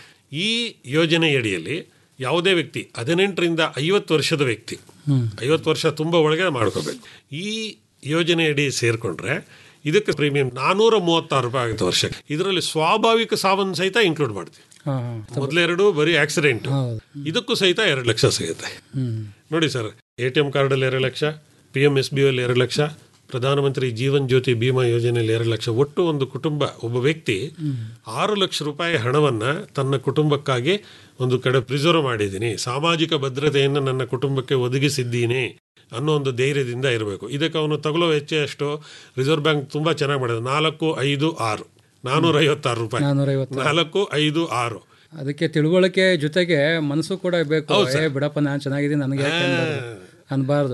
Speaker 7: ಈ ಯೋಜನೆಯಡಿಯಲ್ಲಿ ಯಾವುದೇ ವ್ಯಕ್ತಿ ಹದಿನೆಂಟರಿಂದ ಐವತ್ತು ವರ್ಷದ ವ್ಯಕ್ತಿ ಐವತ್ತು ವರ್ಷ ತುಂಬ ಒಳಗೆ ಮಾಡ್ಕೋಬೇಕು ಈ ಯೋಜನೆಯಡಿ ಸೇರಿಕೊಂಡ್ರೆ ಇದಕ್ಕೆ ಪ್ರೀಮಿಯಂ ನಾನೂರ ಮೂವತ್ತಾರು ರೂಪಾಯಿ ಆಗುತ್ತೆ ವರ್ಷಕ್ಕೆ ಇದರಲ್ಲಿ ಸ್ವಾಭಾವಿಕ ಸಾವನ್ನು ಸಹಿತ ಇನ್ಕ್ಲೂಡ್ ಮಾಡ್ತೀವಿ
Speaker 6: ಹಾ ಹಾ
Speaker 7: ಮೊದಲೆರಡು ಬರೀ ಆಕ್ಸಿಡೆಂಟ್ ಇದಕ್ಕೂ ಸಹಿತ ಎರಡು ಲಕ್ಷ ಸಿಗುತ್ತೆ ನೋಡಿ ಸರ್ ಎ ಟಿ ಎಂ ಕಾರ್ಡಲ್ಲಿ ಎರಡು ಲಕ್ಷ ಪಿ ಎಂ ಎಸ್ ಬಿ ಅಲ್ಲಿ ಎರಡು ಲಕ್ಷ ಪ್ರಧಾನಮಂತ್ರಿ ಜೀವನ್ ಜ್ಯೋತಿ ಬಿಮಾ ಯೋಜನೆಯಲ್ಲಿ ಎರಡು ಲಕ್ಷ ಒಟ್ಟು ಒಂದು ಕುಟುಂಬ ಒಬ್ಬ ವ್ಯಕ್ತಿ ಆರು ಲಕ್ಷ ರೂಪಾಯಿ ಹಣವನ್ನು ತನ್ನ ಕುಟುಂಬಕ್ಕಾಗಿ ಒಂದು ಕಡೆ ಪ್ರಿಸರ್ವ್ ಮಾಡಿದ್ದೀನಿ ಸಾಮಾಜಿಕ ಭದ್ರತೆಯನ್ನು ನನ್ನ ಕುಟುಂಬಕ್ಕೆ ಒದಗಿಸಿದ್ದೀನಿ ಅನ್ನೋ ಒಂದು ಧೈರ್ಯದಿಂದ ಇರಬೇಕು ಇದಕ್ಕೆ ಅವನು ತಗೊಳ್ಳೋ ವೆಚ್ಚ ಎಷ್ಟು ರಿಸರ್ವ್ ಬ್ಯಾಂಕ್ ತುಂಬ ಚೆನ್ನಾಗಿ ಮಾಡಿದೆ ನಾಲ್ಕು ಐದು ಆರು ನಾನೂರ ಐವತ್ತಾರು ರೂಪಾಯಿ
Speaker 6: ನಾನ್ನೂರೈವತ್ತು
Speaker 7: ನಾಲ್ಕು ಐದು ಆರು
Speaker 6: ಅದಕ್ಕೆ ತಿಳುವಳಿಕೆ ಜೊತೆಗೆ ಮನಸ್ಸು ಕೂಡ ಬೇಕು ಏ ಬಿಡಪ್ಪ ನಾನು ಚೆನ್ನಾಗಿದ್ದೀನಿ ನನಗೆ ಯಾಕೆ ಅನ್ಬಾರ್ದು. ಅನ್ಬಾರ್ದು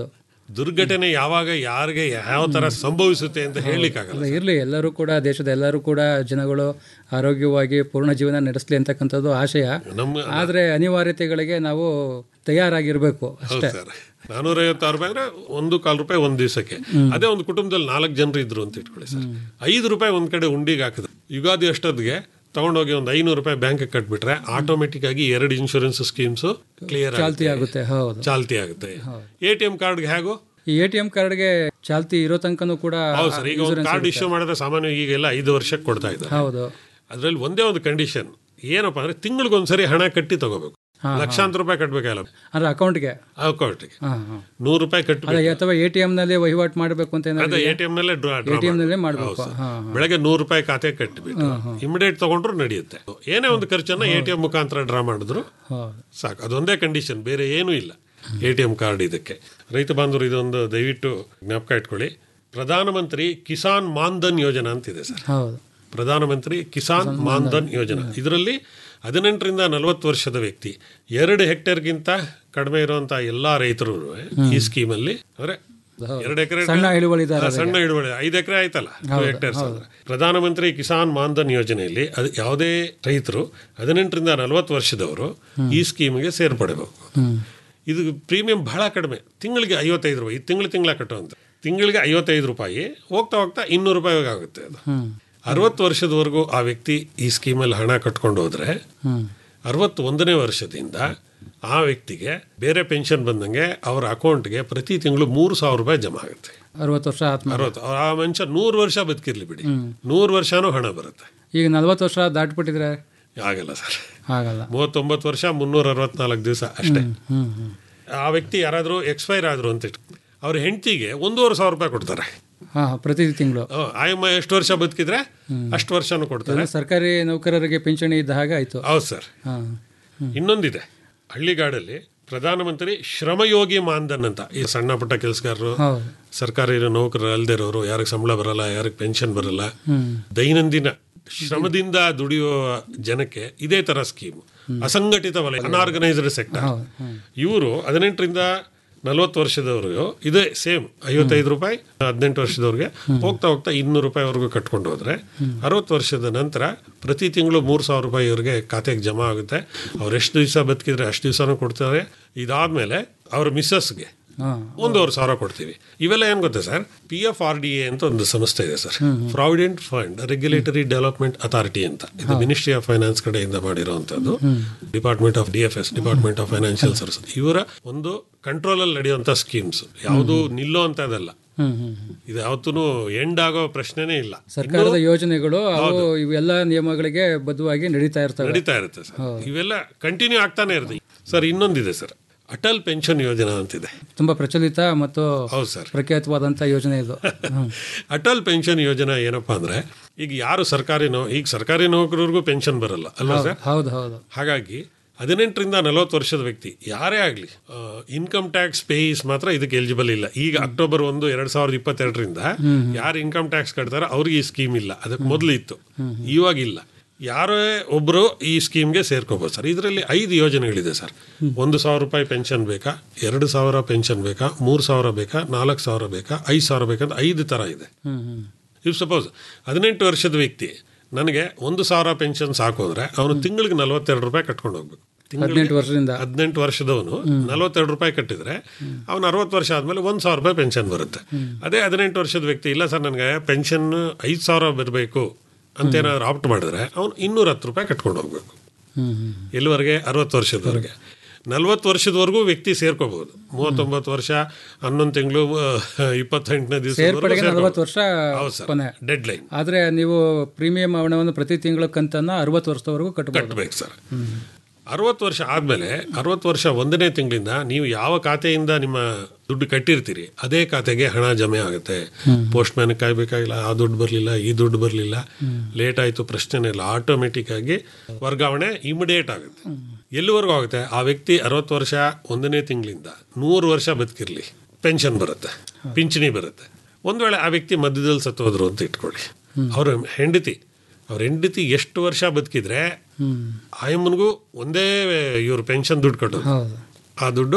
Speaker 7: ದುರ್ಘಟನೆ ಯಾವಾಗ ಯಾರಿಗೆ ಯಾವ ತರ ಸಂಭವಿಸುತ್ತೆ ಅಂತ ಹೇಳಲಿಕ್ಕಾಗಲ್ಲ
Speaker 6: ಅಲ್ಲ ಇರಲಿ ಎಲ್ಲರೂ ಕೂಡ ದೇಶದ ಎಲ್ಲರೂ ಕೂಡ ಜನಗಳು ಆರೋಗ್ಯವಾಗಿ ಪೂರ್ಣ ಜೀವನ ನಡೆಸಲಿ ಅಂತಕ್ಕಂಥದ್ದು ಆಶಯ
Speaker 7: ನಮ್ಮ
Speaker 6: ಆದರೆ ಅನಿವಾರ್ಯತೆಗಳಿಗೆ ನಾವು ತಯಾರಾಗಿರಬೇಕು
Speaker 7: ಹೌದು
Speaker 6: ಅಷ್ಟೇ
Speaker 7: ಸರ್ ನಾನೂರ ಐವತ್ತಾರು ರೂಪಾಯಿ ಅಂದ್ರೆ ಒಂದು ಕಾಲು ರೂಪಾಯಿ ಒಂದು ದಿವಸಕ್ಕೆ ಅದೇ ಒಂದು ಕುಟುಂಬದಲ್ಲಿ ನಾಲ್ಕು ಜನರು ಇದ್ರು ಅಂತ ಇಟ್ಕೊಳ್ಳಿ ಸರ್ ಐದು ರೂಪಾಯಿ ಒಂದ್ ಕಡೆ ಉಂಡಿಗೆ ಹಾಕಿದ್ರು ಯುಗಾದಿ ಅಷ್ಟೊತ್ತಿಗೆ ತಗೊಂಡೋಗಿ ಒಂದು ಐನೂರು ರೂಪಾಯಿ ಬ್ಯಾಂಕ್ ಕಟ್ಬಿಟ್ರೆ ಆಟೋಮೆಟಿಕ್ ಆಗಿ ಎರಡು ಇನ್ಶೂರೆನ್ಸ್ ಸ್ಕೀಮ್ಸ್ ಕ್ಲಿಯರ್
Speaker 6: ಚಾಲ್ತಿ ಆಗುತ್ತೆ ಹೌದು
Speaker 7: ಚಾಲ್ತಿ ಆಗುತ್ತೆ ಎ ಟಿ ಎಂ ಕಾರ್ಡ್ಗೆ ಹೇಗೋ
Speaker 6: ಈ ಎ ಟಿ ಎಂ ಕಾರ್ಡ್ಗೆ ಚಾಲ್ತಿ ಇರೋ ತನಕನೂ ಕೂಡ
Speaker 7: ಹೌದು ಸರ್ ಈಗ ಒಂದು ಕಾರ್ಡ್ ಇಶ್ಯೂ ಮಾಡಿದ್ರೆ ಸಾಮಾನ್ಯ ಈಗೆಲ್ಲ ಐದು ವರ್ಷಕ್ಕೆ ಕೊಡ್ತಾ ಇದ್ದಾರೆ
Speaker 6: ಹೌದು
Speaker 7: ಅದ್ರಲ್ಲಿ ಒಂದೇ ಒಂದು ಕಂಡೀಷನ್ ಏನಪ್ಪಾ ಅಂದ್ರೆ ತಿಂಗಳಿಗೊಂದ್ಸರಿ ಹಣ ಕಟ್ಟಿ ತಗೋಬೇಕು ಲಕ್ಷಾಂತರ ರೂಪಾಯಿ ಕಟ್ಬೇಕಲ್ಲ
Speaker 6: ಅಂದ್ರೆ ಅಕೌಂಟ್ಗೆ
Speaker 7: ಅಕೌಂಟ್ಗೆ
Speaker 6: ಹಾಂ ಹಾಂ
Speaker 7: ನೂರು ರೂಪಾಯಿ ಕಟ್ಟಬೇಕು
Speaker 6: ಅಲ್ಲ ಅಥವಾ ಎ ಟಿ ನಲ್ಲಿ ವಹಿವಾಟು ಮಾಡಬೇಕು ಅಂತ
Speaker 7: ಅದೇ
Speaker 6: ಏನಾದ್ರು
Speaker 7: ಎ ಟಿ ಎಂ ನಲ್ಲೇ ಡ್ರಾ
Speaker 6: ಎ ಟಿ ನಲ್ಲೇ ಮಾಡಬೇಕು ಹಾಂ
Speaker 7: ಬೆಳಗ್ಗೆ ನೂರು ರೂಪಾಯಿ ಖಾತೆ ಕಟ್ಟಬೇಕು ಇಮಿಡಿಯೇಟ್ ತಗೊಂಡ್ರು ನಡೆಯುತ್ತೆ ಏನೇ ಒಂದು ಖರ್ಚನ್ನ ಎ ಟಿ ಎಂ ಮುಖಾಂತರ ಡ್ರಾ ಮಾಡಿದ್ರು
Speaker 6: ಹೌದು
Speaker 7: ಸಾಕು ಅದೊಂದೇ ಕಂಡೀಷನ್ ಬೇರೆ ಏನೂ ಇಲ್ಲ ಎ ಟಿ ಎಂ ಕಾರ್ಡ್ ಇದಕ್ಕೆ ರೈತ ಬಾಂಧವರು ಇದೊಂದು ದಯವಿಟ್ಟು ಜ್ಞಾಪಕ ಇಟ್ಕೊಳ್ಳಿ ಪ್ರಧಾನಮಂತ್ರಿ ಕಿಸಾನ್ ಮಾನ್ಧನ್ ಯೋಜನಾ ಅಂತಿದೆ ಸರ್
Speaker 6: ಹೌದು
Speaker 7: ಪ್ರಧಾನಮಂತ್ರಿ ಕಿಸಾನ್ ಮಾನ್ಧನ್ ಯೋಜನಾ ಇದರಲ್ಲಿ ಹದಿನೆಂಟರಿಂದ ನಲವತ್ತು ವರ್ಷದ ವ್ಯಕ್ತಿ ಎರಡು ಹೆಕ್ಟೇರ್ಗಿಂತ ಕಡಿಮೆ ಇರುವಂತಹ ಎಲ್ಲಾ ರೈತರು ಈ ಸ್ಕೀಮಲ್ಲಿ ಅಂದ್ರೆ ಎರಡು ಎಕರೆ
Speaker 6: ಸಣ್ಣ ಇಳುವಳಿದಾರ
Speaker 7: ಸಣ್ಣ ಇಳುವಳಿ ಐದು ಎಕರೆ ಆಯ್ತಲ್ಲ ಹೆಕ್ಟೇರ್ಸ್ ಅಂದ್ರೆ ಪ್ರಧಾನಮಂತ್ರಿ ಕಿಸಾನ್ ಮಾನ್ಧನ್ ಯೋಜನೆಯಲ್ಲಿ ಅದು ಯಾವುದೇ ರೈತರು ಹದಿನೆಂಟರಿಂದ ನಲವತ್ತು ವರ್ಷದವರು ಈ ಸ್ಕೀಮ್ಗೆ ಸೇರ್ಪಡೆಬೇಕು ಇದು ಪ್ರೀಮಿಯಂ ಬಹಳ ಕಡಿಮೆ ತಿಂಗಳಿಗೆ ಐವತ್ತೈದು ರೂಪಾಯಿ ತಿಂಗಳು ತಿಂಗಳ ಕಟ್ಟುವಂತ ತಿಂಗಳಿಗೆ ಐವತ್ತೈದು ರೂಪಾಯಿ ಹೋಗ್ತಾ ಹೋಗ್ತಾ ಇನ್ನೂರು ರೂಪಾಯಿ ಆಗುತ್ತೆ ಅದು ಅರವತ್ತು ವರ್ಷದವರೆಗೂ ಆ ವ್ಯಕ್ತಿ ಈ ಸ್ಕೀಮಲ್ಲಿ ಹಣ ಕಟ್ಕೊಂಡು ಹೋದ್ರೆ ಅರವತ್ತು ಒಂದನೇ ವರ್ಷದಿಂದ ಆ ವ್ಯಕ್ತಿಗೆ ಬೇರೆ ಪೆನ್ಷನ್ ಬಂದಂಗೆ ಅವರ ಅಕೌಂಟ್ಗೆ ಪ್ರತಿ ತಿಂಗಳು ಮೂರು ಸಾವಿರ ರೂಪಾಯಿ ಜಮಾ ಆಗುತ್ತೆ
Speaker 6: ಅರವತ್ತು ವರ್ಷ ಆತ್ಮ
Speaker 7: ಅರವತ್ತು ಆ ಮನುಷ್ಯ ನೂರು ವರ್ಷ ಬದುಕಿರ್ಲಿ ಬಿಡಿ ನೂರು ವರ್ಷನೂ ಹಣ ಬರುತ್ತೆ
Speaker 6: ಈಗ ನಲ್ವತ್ತು ವರ್ಷ ದಾಟ್ಬಿಟ್ಟಿದ್ರೆ
Speaker 7: ಆಗಲ್ಲ ಸರ್
Speaker 6: ಆಗಲ್ಲ
Speaker 7: ಮೂವತ್ತೊಂಬತ್ತು ವರ್ಷ ಮುನ್ನೂರ ಅರವತ್ನಾಲ್ಕು ದಿವಸ ಅಷ್ಟೇ
Speaker 6: ಹ್ಮ್ ಹ್ಮ್
Speaker 7: ಆ ವ್ಯಕ್ತಿ ಯಾರಾದರೂ ಎಕ್ಸ್ಪೈರ್ ಆದ್ರು ಅಂತ ಇಟ್ಟು ಅವ್ರ ಹೆಂಡತಿಗೆ ಒಂದೂವರೆ ಸಾವಿರ ರೂಪಾಯಿ ಕೊಡ್ತಾರೆ
Speaker 6: ಹಾಂ ಪ್ರತಿ ತಿಂಗಳು
Speaker 7: ಆ, ಆಯಮ್ಮ ಎಷ್ಟು ವರ್ಷ ಬದುಕಿದ್ರೆ ಅಷ್ಟು ವರ್ಷನೂ ಕೊಡ್ತಾರೆ
Speaker 6: ಸರ್ಕಾರಿ ನೌಕರರಿಗೆ ಪಿಂಚಣಿ ಇದ್ದ ಹಾಗೆ ಆಯ್ತು
Speaker 7: ಹೌದು ಸರ್
Speaker 6: ಹಾಂ
Speaker 7: ಇನ್ನೊಂದಿದೆ ಹಳ್ಳಿಗಾಡಲ್ಲಿ ಪ್ರಧಾನಮಂತ್ರಿ ಶ್ರಮಯೋಗಿ ಮಾನ್ಧನ್ ಅಂತ ಈ ಸಣ್ಣ ಪುಟ್ಟ ಕೆಲಸಗಾರರು
Speaker 6: ಹೌದು
Speaker 7: ಸರ್ಕಾರಿ ನೌಕರರು ಅಲ್ದೇ ಇರೋರು ಯಾರಿಗೆ ಸಂಬಳ ಬರಲ್ಲ ಯಾರಿಗೆ ಪೆನ್ಷನ್ ಬರಲ್ಲ ದೈನಂದಿನ ಶ್ರಮದಿಂದ ದುಡಿಯುವ ಜನಕ್ಕೆ ಇದೇ ತರ ಸ್ಕೀಮ್ ಅಸಂಘಟಿತ ವಲಯ ಅನ್ಆರ್ಗನೈಸ್ಡ್ ಸೆಕ್ಟರ್ ಇವರು ಹದಿನೆಂಟರಿಂದ ನಲವತ್ತು ವರ್ಷದವರೆಗೂ ಇದೇ ಸೇಮ್ ಐವತ್ತೈದು ರೂಪಾಯಿ ಹದಿನೆಂಟು ವರ್ಷದವ್ರಿಗೆ ಹೋಗ್ತಾ ಹೋಗ್ತಾ ಇನ್ನೂರು ರೂಪಾಯಿವರೆಗೂ ಕಟ್ಕೊಂಡು ಹೋದ್ರೆ ಅರವತ್ತು ವರ್ಷದ ನಂತರ ಪ್ರತಿ ತಿಂಗಳು ಮೂರು ಸಾವಿರ ರೂಪಾಯಿ ಇವ್ರಿಗೆ ಖಾತೆಗೆ ಜಮಾ ಆಗುತ್ತೆ ಅವ್ರು ಎಷ್ಟು ದಿವಸ ಬದುಕಿದ್ರೆ ಅಷ್ಟು ದಿವಸನೂ ಕೊಡ್ತಾರೆ ಇದಾದ್ಮೇಲೆ ಅವ್ರ ಮಿಸ್ಸಸ್ಗೆ
Speaker 6: ಹಾಂ
Speaker 7: ಒಂದೂವರೆ ಸಾವಿರ ಕೊಡ್ತೀವಿ ಇವೆಲ್ಲ ಏನು ಗೊತ್ತಾ sir P F R D A ಅಂತ ಒಂದು ಸಂಸ್ಥೆ ಇದೆ sir provident fund regulatory development authority ಅಂತ ಇದು ಮಿನಿಸ್ಟ್ರಿ ಆಫ್ ಫೈನಾನ್ಸ್ ಕಡೆಯಿಂದ ಮಾಡಿರುವಂತದ್ದು department of D F S department of financial service ಇವರ ಒಂದು ಕಂಟ್ರೋಲ್ ಅಲ್ಲಿ ನಡೆಯುವಂತ ಸ್ಕೀಮ್ಸ್ ಯಾವುದು ನಿಲ್ಲೋ ಅಂತದಲ್ಲ
Speaker 6: ಹ್ಮ್ ಹ್ಮ್ ಹ್ಮ್.
Speaker 7: ಇದು ಯಾವತ್ತೂ ಎಂಡ್ ಆಗೋ ಪ್ರಶ್ನೆನೇ ಇಲ್ಲ
Speaker 6: ಸರ್ಕಾರದ ಯೋಜನೆಗಳು ಅವು ಇವೆಲ್ಲ ನಿಯಮಗಳಿಗೆ ಬದ್ಧವಾಗಿ ನಡೀತಾ ಇರ್ತವೆ
Speaker 7: ನಡೀತಾ ಇರುತ್ತೆ ಸರ್ ಇವೆಲ್ಲ ಕಂಟಿನ್ಯೂ ಆಗ್ತಾನೆ ಇರುತ್ತೆ ಸರ್ ಇನ್ನೊಂದಿದೆ ಸರ್ ಅಟಲ್ ಪೆನ್ಷನ್ ಯೋಜನಾ ಅಂತಿದೆ
Speaker 6: ತುಂಬಾ ಪ್ರಚಲಿತ ಮತ್ತು
Speaker 7: ಹೌದು ಸರ್
Speaker 6: ಪ್ರಖ್ಯಾತವಾದಂಥ ಯೋಜನೆ ಇದು ಹ್ಮ್.
Speaker 7: ಅಟಲ್ ಪೆನ್ಷನ್ ಯೋಜನಾ ಏನಪ್ಪಾ ಅಂದ್ರೆ ಈಗ ಯಾರು ಸರ್ಕಾರಿ ನೌ ಈಗ ಸರ್ಕಾರಿ ನೌಕರರಿಗೂ ಪೆನ್ಷನ್ ಬರಲ್ಲ ಅಲ್ವಾ ಸರ್
Speaker 6: ಹೌದು ಹೌದು
Speaker 7: ಹಾಗಾಗಿ ಹದಿನೆಂಟರಿಂದ ನಲವತ್ತು ವರ್ಷದ ವ್ಯಕ್ತಿ ಯಾರೇ ಆಗಲಿ ಇನ್ಕಮ್ ಟ್ಯಾಕ್ಸ್ ಪೇಯಿಸ್ ಮಾತ್ರ ಇದಕ್ಕೆ ಎಲಿಜಿಬಲ್ ಇಲ್ಲ ಈಗ ಅಕ್ಟೋಬರ್ ಒಂದು ಎರಡ್ ಸಾವಿರದ ಇಪ್ಪತ್ತೆರಡರಿಂದ ಯಾರು ಇನ್ಕಮ್ ಟ್ಯಾಕ್ಸ್ ಕಟ್ತಾರೋ ಅವ್ರಿಗೆ ಈ ಸ್ಕೀಮ್ ಇಲ್ಲ ಅದಕ್ಕೆ ಮೊದಲು ಇತ್ತು ಇವಾಗ ಇಲ್ಲ ಯಾರೇ ಒಬ್ಬರು ಈ ಸ್ಕೀಮ್ಗೆ ಸೇರ್ಕೋಬೋದು ಸರ್ ಇದರಲ್ಲಿ ಐದು ಯೋಜನೆಗಳಿದೆ ಸರ್ ಒಂದು ಸಾವಿರ ರೂಪಾಯಿ ಪೆನ್ಷನ್ ಬೇಕಾ ಎರಡು ಸಾವಿರ ಪೆನ್ಷನ್ ಬೇಕಾ ಮೂರು ಸಾವಿರ ಬೇಕಾ ನಾಲ್ಕು ಸಾವಿರ ಬೇಕಾ ಐದು ಸಾವಿರ ಬೇಕಂತ ಐದು ಥರ ಇದೆ
Speaker 6: ಹ್ಮ್ ಹ್ಮ್
Speaker 7: ಇಫ್ ಸಪೋಸ್ ಹದಿನೆಂಟು ವರ್ಷದ ವ್ಯಕ್ತಿ ನನಗೆ ಒಂದು ಸಾವಿರ ಪೆನ್ಷನ್ ಸಾಕು ಅಂದ್ರೆ ಅವನು ತಿಂಗಳಿಗೆ ನಲವತ್ತೆರಡು ರೂಪಾಯಿ ಕಟ್ಕೊಂಡು ಹೋಗ್ಬೇಕು
Speaker 6: ಹದಿನೆಂಟು ವರ್ಷದಿಂದ
Speaker 7: ಹದಿನೆಂಟು ವರ್ಷದವನು ನಲವತ್ತೆರಡು ರೂಪಾಯಿ ಕಟ್ಟಿದ್ರೆ ಅವನು ಅರವತ್ತು ವರ್ಷ ಆದ್ಮೇಲೆ ಒಂದು ಸಾವಿರ ರೂಪಾಯಿ ಪೆನ್ಷನ್ ಬರುತ್ತೆ ಅದೇ ಹದಿನೆಂಟು ವರ್ಷದ ವ್ಯಕ್ತಿ ಇಲ್ಲ ಸರ್ ನನಗೆ ಪೆನ್ಷನ್ ಐದು ಸಾವಿರ ಬರಬೇಕು ಅಂತ ಏನಾದ್ರು ಆಪ್ಟ್ ಮಾಡಿದ್ರೆ ಅವನು ಇನ್ನೂರ ಹತ್ತು ರೂಪಾಯಿ ಕಟ್ಕೊಂಡು ಹೋಗ್ಬೇಕು
Speaker 6: ಹ್ಮ್ ಹ್ಮ್
Speaker 7: ಎಲ್ಲಿವರೆಗೆ ಅರವತ್ತು ವರ್ಷದವರೆಗೆ ನಲ್ವತ್ತು ವರ್ಷದವರೆಗೂ ವ್ಯಕ್ತಿ ಸೇರ್ಕೋಬಹುದು ಮೂವತ್ತೊಂಬತ್ತು ವರ್ಷ ಹನ್ನೊಂದು ತಿಂಗಳು ಇಪ್ಪತ್ತೆಂಟನೇ
Speaker 6: ಸೇರ್ಪಡೆಗೆ
Speaker 7: ದಿವಸ
Speaker 6: ನಲವತ್ತು ವರ್ಷ
Speaker 7: ಹೌದು ಸರ್
Speaker 6: ಕೊನೆ
Speaker 7: ಡೆಡ್ ಲೈನ್
Speaker 6: ಆದ್ರೆ ನೀವು ಪ್ರೀಮಿಯಂ ಹಣವನ್ನು ಪ್ರತಿ ತಿಂಗಳ ಕಂತನ್ನ ಅರವತ್ತು ವರ್ಷದವರೆಗೂ ಕಟ್ಟಬಹುದು
Speaker 7: ಕಟ್ಟಬೇಕು ಸರ್ ಅರವತ್ತು ವರ್ಷ ಆದಮೇಲೆ ಅರವತ್ತು ವರ್ಷ ಒಂದನೇ ತಿಂಗಳಿಂದ ನೀವು ಯಾವ ಖಾತೆಯಿಂದ ನಿಮ್ಮ ದುಡ್ಡು ಕಟ್ಟಿರ್ತೀರಿ ಅದೇ ಖಾತೆಗೆ ಹಣ ಜಮೆ ಆಗುತ್ತೆ ಪೋಸ್ಟ್ ಮ್ಯಾನ್ ಕಾಯ್ಬೇಕಾಗಿಲ್ಲ ಆ ದುಡ್ಡು ಬರಲಿಲ್ಲ ಈ ದುಡ್ಡು ಬರಲಿಲ್ಲ ಲೇಟ್ ಆಯಿತು ಪ್ರಶ್ನೆನೇ ಇಲ್ಲ ಆಟೋಮೆಟಿಕ್ ಆಗಿ ವರ್ಗಾವಣೆ ಇಮಿಡಿಯೇಟ್ ಆಗುತ್ತೆ ಎಲ್ಲಿವರೆಗೂ ಆಗುತ್ತೆ ಆ ವ್ಯಕ್ತಿ ಅರವತ್ತು ವರ್ಷ ಒಂದನೇ ತಿಂಗಳಿಂದ ನೂರು ವರ್ಷ ಬದುಕಿರ್ಲಿ ಪೆನ್ಷನ್ ಬರುತ್ತೆ ಪಿಂಚಣಿ ಬರುತ್ತೆ ಒಂದು ವೇಳೆ ಆ ವ್ಯಕ್ತಿ ಮಧ್ಯದಲ್ಲಿ ಸತ್ತೋದ್ರು ಅಂತ ಇಟ್ಕೊಳ್ಳಿ ಅವ್ರ ಹೆಂಡತಿ ಅವ್ರ ಹೆಂಡತಿ ಎಷ್ಟು ವರ್ಷ ಬದುಕಿದ್ರೆ ಆಯಮ್ಮನಿಗೂ ಒಂದೇ ಇವ್ರು ಪೆನ್ಷನ್ ದುಡ್ಡು ಕಟ್ಟೋದು
Speaker 6: ಹೌದು
Speaker 7: ಆ ದುಡ್ಡು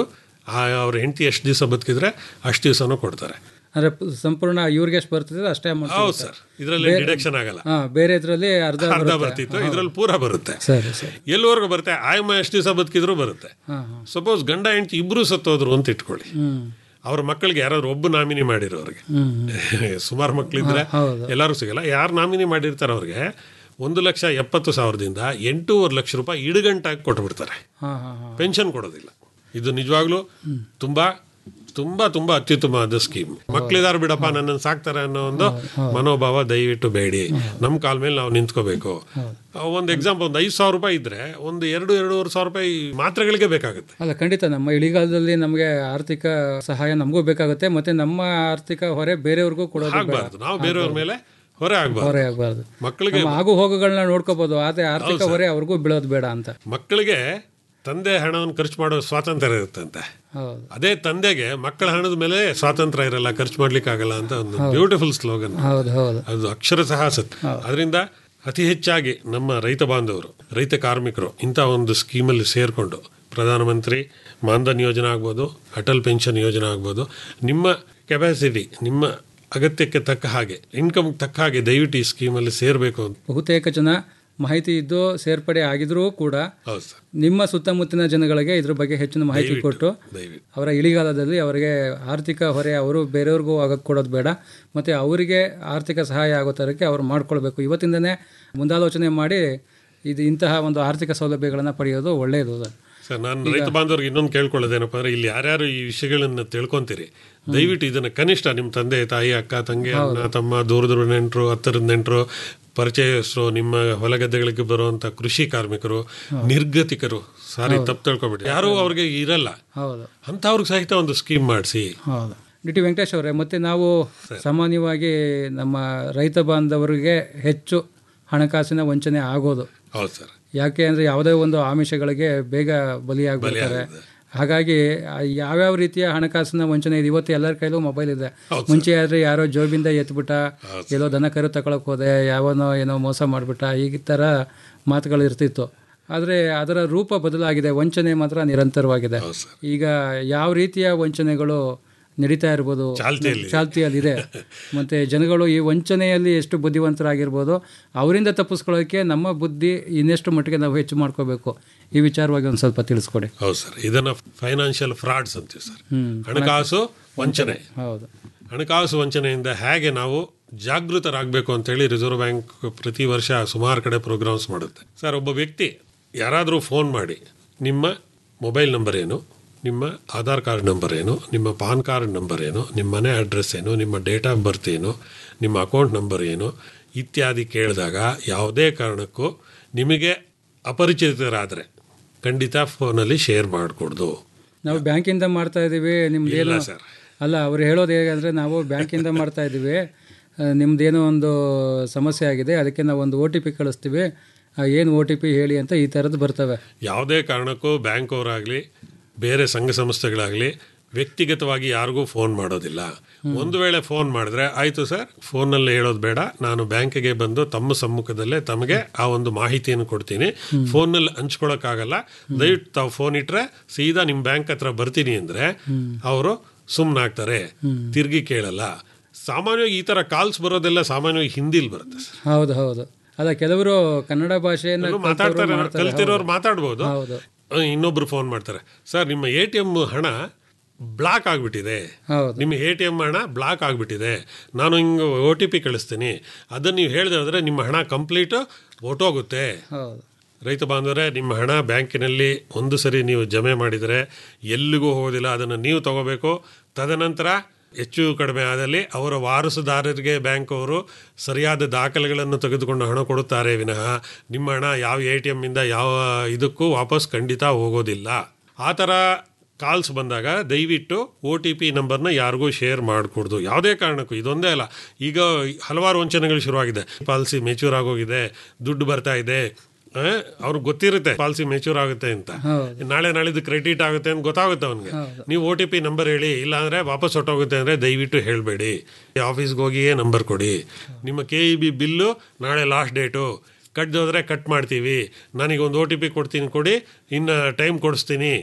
Speaker 7: ಆ ಅವ್ರ ಹೆಂಡತಿ ಎಷ್ಟು ದಿವಸ ಬದುಕಿದ್ರೆ ಅಷ್ಟು ದಿವಸನೂ ಕೊಡ್ತಾರೆ
Speaker 6: ಅಂದ್ರೆ ಪ- ಸಂಪೂರ್ಣ ಇವ್ರಿಗೆ ಎಷ್ಟು ಬರ್ತಿದೆ ಅಷ್ಟೇ ಅಮೌಂಟ್
Speaker 7: ಹೌದು ಸರ್ ಇದರಲ್ಲಿ ಡಿಡಕ್ಷನ್ ಆಗಲ್ಲ
Speaker 6: ಹಾ ಬೇರೆ ಇದರಲ್ಲಿ ಅರ್ಧ
Speaker 7: ಅರ್ಧ
Speaker 6: ಬರುತ್ತೆ.
Speaker 7: ಬರ್ತಿತ್ತು ಇದ್ರಲ್ಲಿ ಪೂರ ಬರುತ್ತೆ
Speaker 6: ಸರಿ ಸರಿ
Speaker 7: ಎಲ್ಲಿವರೆಗೂ ಬರುತ್ತೆ ಆಯಮ್ಮ ಎಷ್ಟು ದಿವಸ ಬದುಕಿದ್ರು ಬರುತ್ತೆ
Speaker 6: ಹಾ ಹಾ
Speaker 7: ಸಪೋಸ್ ಗಂಡ ಹೆಂಡತಿ ಇಬ್ರು ಸತ್ತೋದ್ರು ಅಂತ ಇಟ್ಕೊಳ್ಳಿ
Speaker 6: ಹ್ಮ್
Speaker 7: ಅವ್ರ ಮಕ್ಕಳಿಗೆ ಯಾರಾದ್ರೂ ಒಬ್ಬ ನಾಮಿನಿ ಮಾಡಿರೋರಿಗೆ
Speaker 6: ಹ್ಮ್
Speaker 7: ಸುಮಾರು ಮಕ್ಕಳಿದ್ರೆ
Speaker 6: ಹೌದು.
Speaker 7: ಎಲ್ಲರೂ ಸಿಗಲ್ಲ ಯಾರು ನಾಮಿನಿ ಮಾಡಿರ್ತಾರೆ ಅವ್ರಿಗೆ ಒಂದು ಲಕ್ಷ ಎಪ್ಪತ್ತು ಸಾವಿರದಿಂದ ಎಂಟೂವರೆ ಲಕ್ಷ ರೂಪಾಯಿ ಇಡುಗಂಟಾಗಿ ಕೊಟ್ಬಿಡ್ತಾರೆ
Speaker 6: ಹಾ ಹಾ ಹಾ
Speaker 7: ಪೆನ್ಷನ್ ಕೊಡೋದಿಲ್ಲ ಇದು ನಿಜವಾಗ್ಲೂ ತುಂಬಾ ತುಂಬಾ ತುಂಬಾ ಅತ್ಯುತ್ತಮವಾದ ಸ್ಕೀಮ್ ಮಕ್ಳಿದಾರು ಬಿಡಪ್ಪ ನನ್ನನ್ನು ಸಾಕ್ತಾರೆ ಅನ್ನೋ ಒಂದು ಮನೋಭಾವ ದಯವಿಟ್ಟು ಬೇಡಿ ನಮ್ಮ ಕಾಲ ಮೇಲೆ ನಾವು ನಿಂತ್ಕೋಬೇಕು ಒಂದು ಎಕ್ಸಾಂಪಲ್ ಒಂದು ಐದು ಸಾವಿರ ರೂಪಾಯಿ ಇದ್ರೆ ಒಂದು ಎರಡು ಎರಡೂವರೆ ಸಾವಿರ ರೂಪಾಯಿ ಮಾತ್ರೆಗಳಿಗೆ ಬೇಕಾಗುತ್ತೆ
Speaker 6: ಅಲ್ಲ ಖಂಡಿತ ನಮ್ಮ ಇಳಿಗಾಲದಲ್ಲಿ ನಮಗೆ ಆರ್ಥಿಕ ಸಹಾಯ ನಮಗೂ ಬೇಕಾಗುತ್ತೆ ಮತ್ತೆ ನಮ್ಮ ಆರ್ಥಿಕ ಹೊರೆ ಬೇರೆಯವ್ರಿಗೂ ಕೊಡೋದು ಬೇಡ.
Speaker 7: ಆಗ್ಬಾರ್ದು ನಾವು ಬೇರೆಯವ್ರ ಮೇಲೆ ಹೊರೆ ಆಗ್ಬಾರ್ದು
Speaker 6: ಹೊರೆ ಆಗಬಾರ್ದು
Speaker 7: ಮಕ್ಕಳಿಗೆ
Speaker 6: ನಮ್ಮ ಆಗು ಹೋಗುಗಳನ್ನ ನೋಡ್ಕೋಬಹುದು ಆದ್ರೆ ಆರ್ಥಿಕ ಹೊರೆ ಅವ್ರಿಗೂ ಬೀಳೋದು ಬೇಡ ಅಂತ
Speaker 7: ಮಕ್ಕಳಿಗೆ ತಂದೆ ಹಣವನ್ನು ಖರ್ಚು ಮಾಡೋ ಸ್ವಾತಂತ್ರ್ಯ ಇರುತ್ತಂತೆ
Speaker 6: ಹೌದು
Speaker 7: ಅದೇ ತಂದೆಗೆ ಮಕ್ಕಳ ಹಣದ ಮೇಲೆ ಸ್ವಾತಂತ್ರ್ಯ ಇರಲ್ಲ ಖರ್ಚು ಮಾಡ್ಲಿಕ್ಕೆ ಆಗಲ್ಲ ಅಂತ ಒಂದು ಬ್ಯೂಟಿಫುಲ್ ಸ್ಲೋಗನ್
Speaker 6: ಹೌದು ಹೌದು
Speaker 7: ಅದು ಅಕ್ಷರಶಃ ಸತ್ಯ ಅದರಿಂದ ಅತಿ ಹೆಚ್ಚಾಗಿ ನಮ್ಮ ರೈತ ಬಾಂಧವರು ರೈತ ಕಾರ್ಮಿಕರು ಇಂಥ ಒಂದು ಸ್ಕೀಮಲ್ಲಿ ಸೇರಿಕೊಂಡು ಪ್ರಧಾನಮಂತ್ರಿ ಮಾನ್ಧನ್ ಯೋಜನೆ ಆಗ್ಬೋದು ಅಟಲ್ ಪೆನ್ಷನ್ ಯೋಜನೆ ಆಗ್ಬೋದು ನಿಮ್ಮ ಕೆಪಾಸಿಟಿ ನಿಮ್ಮ ಅಗತ್ಯಕ್ಕೆ ತಕ್ಕ ಹಾಗೆ ಇನ್ಕಮ್ ತಕ್ಕ ಹಾಗೆ ದಯವಿಟ್ಟು ಈ ಸ್ಕೀಮಲ್ಲಿ ಸೇರಬೇಕು ಅಂತ
Speaker 6: ಬಹುತೇಕ ಜನ ಮಾಹಿತಿ ಇದ್ದು ಸೇರ್ಪಡೆ ಆಗಿದ್ರೂ ಕೂಡ
Speaker 7: ಹೌದು ಸರ್
Speaker 6: ನಿಮ್ಮ ಸುತ್ತಮುತ್ತಲಿನ ಜನಗಳಿಗೆ ಇದ್ರ ಬಗ್ಗೆ ಹೆಚ್ಚಿನ ಮಾಹಿತಿ ಕೊಟ್ಟು
Speaker 7: ದಯವಿಟ್ಟು
Speaker 6: ಅವರ ಇಳಿಗಾಲದಲ್ಲಿ ಅವರಿಗೆ ಆರ್ಥಿಕ ಹೊರೆ ಅವರು ಬೇರೆಯವ್ರಿಗೂ ಆಗಕ್ಕೆ ಕೊಡೋದು ಬೇಡ ಮತ್ತು ಅವರಿಗೆ ಆರ್ಥಿಕ ಸಹಾಯ ಆಗೋ ಥರಕ್ಕೆ ಅವ್ರು ಮಾಡ್ಕೊಳ್ಬೇಕು ಇವತ್ತಿಂದನೇ ಮುಂದಾಲೋಚನೆ ಮಾಡಿ ಇದು ಇಂತಹ ಒಂದು ಆರ್ಥಿಕ ಸೌಲಭ್ಯಗಳನ್ನು ಪಡೆಯೋದು ಒಳ್ಳೆಯದು
Speaker 7: ಸರ್ ನಾನು ರೈತ ಬಾಂಧವ್ರಿಗೆ ಇನ್ನೊಂದು ಕೇಳ್ಕೊಳ್ಳೋದೇನಪ್ಪ ಅಂದ್ರೆ ಇಲ್ಲಿ ಯಾರ್ಯಾರು ಈ ವಿಷಯಗಳನ್ನ ತಿಳ್ಕೊಂತೀರಿ ದಯವಿಟ್ಟು ಇದನ್ನ ಕನಿಷ್ಠ ನಿಮ್ಮ ತಂದೆ ತಾಯಿ ಅಕ್ಕ ತಂಗಿ ಅಣ್ಣ ತಮ್ಮ ದೂರ ದೂರ ನೆಂಟರು ಹತ್ತಿರದ ನೆಂಟರು ಪರಿಚಯಸ್ಥರು ನಿಮ್ಮ ಹೊಲಗದ್ದೆಗಳಿಗೆ ಬರುವಂತ ಕೃಷಿ ಕಾರ್ಮಿಕರು ನಿರ್ಗತಿಕರು ಸಾರಿ ತಪ್ಪು ತಿಳ್ಕೊಬಿಡಿ ಯಾರು ಅವ್ರಿಗೆ ಇರಲ್ಲ
Speaker 6: ಹೌದು
Speaker 7: ಅಂಥವ್ರಿಗೆ ಸಹಿತ ಒಂದು ಸ್ಕೀಮ್ ಮಾಡಿಸಿ
Speaker 6: ಹೌದು ಡಿ ಟಿ ವೆಂಕಟೇಶ್ ಅವರೇ ಮತ್ತು ನಾವು ಸಾಮಾನ್ಯವಾಗಿ ನಮ್ಮ ರೈತ ಬಾಂಧವರಿಗೆ ಹೆಚ್ಚು ಹಣಕಾಸಿನ ವಂಚನೆ ಆಗೋದು
Speaker 7: ಹೌದು ಸರ್
Speaker 6: ಯಾಕೆ ಅಂದರೆ ಯಾವುದೇ ಒಂದು ಆಮಿಷಗಳಿಗೆ ಬೇಗ ಬಲಿಯಾಗ್ಬಿಡ್ತಾರೆ ಹಾಗಾಗಿ ಆ ಯಾವ್ಯಾವ ರೀತಿಯ ಹಣಕಾಸಿನ ವಂಚನೆ ಇದೆ ಇವತ್ತು ಎಲ್ಲರ ಕೈಲೂ ಮೊಬೈಲ್ ಇದೆ ಮುಂಚೆ ಆದ್ರೆ ಯಾರೋ ಜೋಬಿಂದ ಎತ್ಬಿಟ್ಟ ಎಲ್ಲೋ ದನ ಕರು ತಗೊಳಕ್ ಹೋದೆ ಯಾವನೋ ಏನೋ ಮೋಸ ಮಾಡಿಬಿಟ್ಟ ಈ ಥರ ಮಾತುಗಳು ಇರ್ತಿತ್ತು ಆದರೆ ಅದರ ರೂಪ ಬದಲಾಗಿದೆ ವಂಚನೆ ಮಾತ್ರ ನಿರಂತರವಾಗಿದೆ
Speaker 7: ಹೌದು ಸರ್
Speaker 6: ಈಗ ಯಾವ ರೀತಿಯ ವಂಚನೆಗಳು ನಡೀತಾ ಇರ್ಬೋದು
Speaker 7: ಚಾಲ್ತಿಯಲ್ಲಿ.
Speaker 6: ಚಾಲ್ತಿಯಲ್ಲಿದೆ ಮತ್ತೆ ಜನಗಳು ಈ ವಂಚನೆಯಲ್ಲಿ ಎಷ್ಟು ಬುದ್ಧಿವಂತರಾಗಿರ್ಬೋದು ಅವರಿಂದ ತಪ್ಪಿಸ್ಕೊಳ್ಳೋಕೆ ನಮ್ಮ ಬುದ್ಧಿ ಇನ್ನೆಷ್ಟು ಮಟ್ಟಿಗೆ ನಾವು ಹೆಚ್ಚು ಮಾಡ್ಕೋಬೇಕು ಈ ವಿಚಾರವಾಗಿ ಒಂದು ಸ್ವಲ್ಪ ತಿಳಿಸ್ಕೊಡಿ
Speaker 7: ಹೌದು ಸರ್ ಇದನ್ನ ಫೈನಾನ್ಷಿಯಲ್ ಫ್ರಾಡ್ಸ್ ಅಂತೀವಿ ಸರ್
Speaker 6: ಹ್ಮ್
Speaker 7: ಹಣಕಾಸು ವಂಚನೆ
Speaker 6: ಹೌದು
Speaker 7: ಹಣಕಾಸು ವಂಚನೆಯಿಂದ ಹೇಗೆ ನಾವು ಜಾಗೃತರಾಗಬೇಕು ಅಂತೇಳಿ ರಿಸರ್ವ್ ಬ್ಯಾಂಕ್ ಪ್ರತಿ ವರ್ಷ ಸುಮಾರು ಕಡೆ ಪ್ರೋಗ್ರಾಮ್ಸ್ ಮಾಡುತ್ತೆ ಸರ್ ಒಬ್ಬ ವ್ಯಕ್ತಿ ಯಾರಾದರೂ ಫೋನ್ ಮಾಡಿ ನಿಮ್ಮ ಮೊಬೈಲ್ ನಂಬರ್ ಏನು ನಿಮ್ಮ ಆಧಾರ್ ಕಾರ್ಡ್ ನಂಬರ್ ಏನು ನಿಮ್ಮ ಪಾನ್ ಕಾರ್ಡ್ ನಂಬರ್ ಏನು ನಿಮ್ಮ ಮನೆ ಅಡ್ರೆಸ್ ಏನು ನಿಮ್ಮ ಡೇಟ್ ಆಫ್ ಬರ್ತ್ ಏನು ನಿಮ್ಮ ಅಕೌಂಟ್ ನಂಬರ್ ಏನು ಇತ್ಯಾದಿ ಕೇಳಿದಾಗ ಯಾವುದೇ ಕಾರಣಕ್ಕೂ ನಿಮಗೆ ಅಪರಿಚಿತರಾದರೆ ಖಂಡಿತ ಫೋನಲ್ಲಿ ಶೇರ್ ಮಾಡಿಕೊಡ್ದು
Speaker 6: ನಾವು ಬ್ಯಾಂಕಿಂದ ಮಾಡ್ತಾ ಇದ್ದೀವಿ ನಿಮ್ದೇನು
Speaker 7: ಇಲ್ಲ ಸರ್
Speaker 6: ಅಲ್ಲ ಅವ್ರು ಹೇಳೋದು ಹೇಗಂದ್ರೆ ನಾವು ಬ್ಯಾಂಕಿಂದ ಮಾಡ್ತಾ ಇದ್ದೀವಿ ಆ, ನಿಮ್ದೇನೋ ಒಂದು ಸಮಸ್ಯೆ ಆಗಿದೆ ಅದಕ್ಕೆ ನಾವು ಒಂದು ಒ ಟಿ ಪಿ ಕಳಿಸ್ತೀವಿ ಏನು ಒ ಟಿ ಪಿ ಹೇಳಿ ಅಂತ ಈ ಥರದ್ದು ಬರ್ತವೆ
Speaker 7: ಯಾವುದೇ ಕಾರಣಕ್ಕೂ ಬ್ಯಾಂಕ್ ಅವರಾಗಲಿ ಬೇರೆ ಸಂಘ ಸಂಸ್ಥೆಗಳಾಗಲಿ ವ್ಯಕ್ತಿಗತವಾಗಿ ಯಾರಿಗೂ ಫೋನ್ ಮಾಡೋದಿಲ್ಲ ಒಂದು ವೇಳೆ ಫೋನ್ ಮಾಡಿದ್ರೆ ಆಯಿತು ಸರ್ ಫೋನಲ್ಲಿ ಹೇಳೋದು ಬೇಡ ನಾನು ಬ್ಯಾಂಕಿಗೆ ಬಂದು ತಮ್ಮ ಸಮ್ಮುಖದಲ್ಲೇ ತಮಗೆ ಆ ಒಂದು ಮಾಹಿತಿಯನ್ನು ಕೊಡ್ತೀನಿ ಫೋನಲ್ಲಿ ಹಂಚ್ಕೊಳಕ್ಕಾಗಲ್ಲ ದಯವಿಟ್ಟು ತಾವು ಫೋನ್ ಇಟ್ರೆ ಸೀದಾ ನಿಮ್ಮ ಬ್ಯಾಂಕ್ ಹತ್ರ ಬರ್ತೀನಿ ಅಂದರೆ ಅವರು ಸುಮ್ಮನಾಗ್ತಾರೆ ತಿರುಗಿ ಕೇಳಲ್ಲ ಸಾಮಾನ್ಯವಾಗಿ ಈ ಥರ ಕಾಲ್ಸ್ ಬರೋದೆಲ್ಲ ಸಾಮಾನ್ಯವಾಗಿ ಹಿಂದಿಲಿ ಬರುತ್ತೆ ಸರ್
Speaker 6: ಹೌದು ಹೌದು ಅಲ್ಲ ಕೆಲವರು ಕನ್ನಡ ಭಾಷೆಯನ್ನು
Speaker 7: ಎಲ್ಲರೂ ಮಾತಾಡ್ತಾರೆ ಕಲ್ತಿರೋರು ಮಾತಾಡ್ಬೋದು
Speaker 6: ಹೌದು
Speaker 7: ಅಹ್, ಇನ್ನೊಬ್ರು ಫೋನ್ ಮಾಡ್ತಾರೆ ಸರ್ ನಿಮ್ಮ ಎ ಟಿ ಎಮ್ ಹಣ ಬ್ಲಾಕ್ ಆಗಿಬಿಟ್ಟಿದೆ
Speaker 6: ಹೌದು
Speaker 7: ನಿಮ್ಮ ಎ ಟಿ ಎಮ್ ಹಣ ಬ್ಲಾಕ್ ಆಗಿಬಿಟ್ಟಿದೆ ನಾನು ಹಿಂಗೆ ಒ ಟಿ ಪಿ ಕಳಿಸ್ತೀನಿ ಅದನ್ನು ನೀವು ಹೇಳಿದೆ ಹೋದರೆ ನಿಮ್ಮ ಹಣ ಕಂಪ್ಲೀಟು ಹೊಟ್ಟೋಗುತ್ತೆ
Speaker 6: ಹೌದು
Speaker 7: ರೈತ ಬಾಂಧವರೇ ನಿಮ್ಮ ಹಣ ಬ್ಯಾಂಕಿನಲ್ಲಿ ಒಂದು ಸರಿ ನೀವು ಜಮೆ ಮಾಡಿದರೆ ಎಲ್ಲಿಗೂ ಹೋಗೋದಿಲ್ಲ ಅದನ್ನು ನೀವು ತಗೋಬೇಕು ತದನಂತರ ಹೆಚ್ಚು ಕಡಿಮೆ ಆದಲ್ಲಿ ಅವರ ವಾರಸುದಾರರಿಗೆ ಬ್ಯಾಂಕ್ ಅವರು ಸರಿಯಾದ ದಾಖಲೆಗಳನ್ನು ತೆಗೆದುಕೊಂಡು ಹಣ ಕೊಡುತ್ತಾರೆ ವಿನಃ ನಿಮ್ಮ ಹಣ ಯಾವ ಎ ಟಿ ಎಮ್ಮಿಂದ ಯಾವ ಇದಕ್ಕೂ ವಾಪಸ್ ಖಂಡಿತ ಹೋಗೋದಿಲ್ಲ ಆ ಥರ ಕಾಲ್ಸ್ ಬಂದಾಗ ದಯವಿಟ್ಟು ಒ ಟಿ ಪಿ ನಂಬರ್ನ ಯಾರಿಗೂ ಶೇರ್ ಮಾಡಿಕೊಡ್ದು ಯಾವುದೇ ಕಾರಣಕ್ಕೂ ಇದೊಂದೇ ಅಲ್ಲ ಈಗ ಹಲವಾರು ವಂಚನೆಗಳು ಶುರುವಾಗಿದೆ ಪಾಲಿಸಿ ಮೆಚೂರ್ ಆಗೋಗಿದೆ ದುಡ್ಡು ಬರ್ತಾ ಇದೆ ಆ, ಅವ್ರಿಗೆ ಗೊತ್ತಿರುತ್ತೆ ಪಾಲಿಸಿ ಮೆಚೂರ್ ಆಗುತ್ತೆ ಅಂತ
Speaker 6: ಹೌದು.
Speaker 7: ನಾಳೆ ನಾಳಿದ್ದು ಕ್ರೆಡಿಟ್ ಆಗುತ್ತೆ ಅಂತ ಗೊತ್ತಾಗುತ್ತೆ ಅವನಿಗೆ ನೀವು ಒ ಟಿ ಪಿ ನಂಬರ್ ಹೇಳಿ ಇಲ್ಲ ಅಂದ್ರೆ ವಾಪಸ್ ಹೊಟ್ಟೋಗುತ್ತೆ ಅಂದ್ರೆ ದಯವಿಟ್ಟು ಹೇಳಬೇಡಿ ಆಫೀಸ್ಗೆ ಹೋಗಿಯೇ ನಂಬರ್ ಕೊಡಿ ನಿಮ್ಮ ಕೆ ಇ ಬಿ ಬಿಲ್ಲು ನಾಳೆ ಲಾಸ್ಟ್ ಡೇಟು ಕಟ್ದೋದ್ರೆ ಕಟ್ ಮಾಡ್ತೀವಿ ನನಗೆ ಒಂದು ಒ ಟಿ ಪಿ ಕೊಡ್ತೀನಿ ಕೊಡಿ ಇನ್ನು ಟೈಮ್ ಕೊಡಿಸ್ತೀನಿ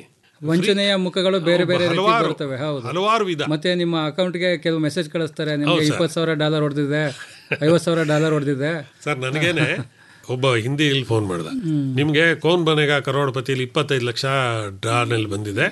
Speaker 6: ವಂಚನೆಯ ಮುಖಗಳು ಬೇರೆ ಬೇರೆ ರೀತಿ
Speaker 7: ಹಲವಾರು-
Speaker 6: ಬರ್ತವೆ ಹೌದು
Speaker 7: ಹಲವಾರು ವಿಧ
Speaker 6: ಮತ್ತೆ ನಿಮ್ಮ ಅಕೌಂಟ್ಗೆ ಕೆಲವು ಮೆಸೇಜ್ ಕಳಿಸ್ತಾರೆ ನಿಮಗೆ
Speaker 7: ಹೌದು ಸರ್.
Speaker 6: ಇಪ್ಪತ್ತು ಸಾವಿರ ಡಾಲರ್ ಹೊಡೆದಿದೆ ಐವತ್ತು ಸಾವಿರ ಡಾಲರ್ ಹೊಡೆದಿದೆ
Speaker 7: ಸರ್ ನನಗೇನೆ ಒಬ್ಬ ಹಿಂದಿಯಲ್ಲಿ ಫೋನ್ ಮಾಡ್ದ ನಿಮ್ಗೆ ಕೌನ್ ಬನೆಗ ಕರೋಡ್ಪತಿಲಿ ಇಪ್ಪತ್ತೈದು ಲಕ್ಷ ಡ್ರಾನಲ್ಲಿ ಬಂದಿದೆ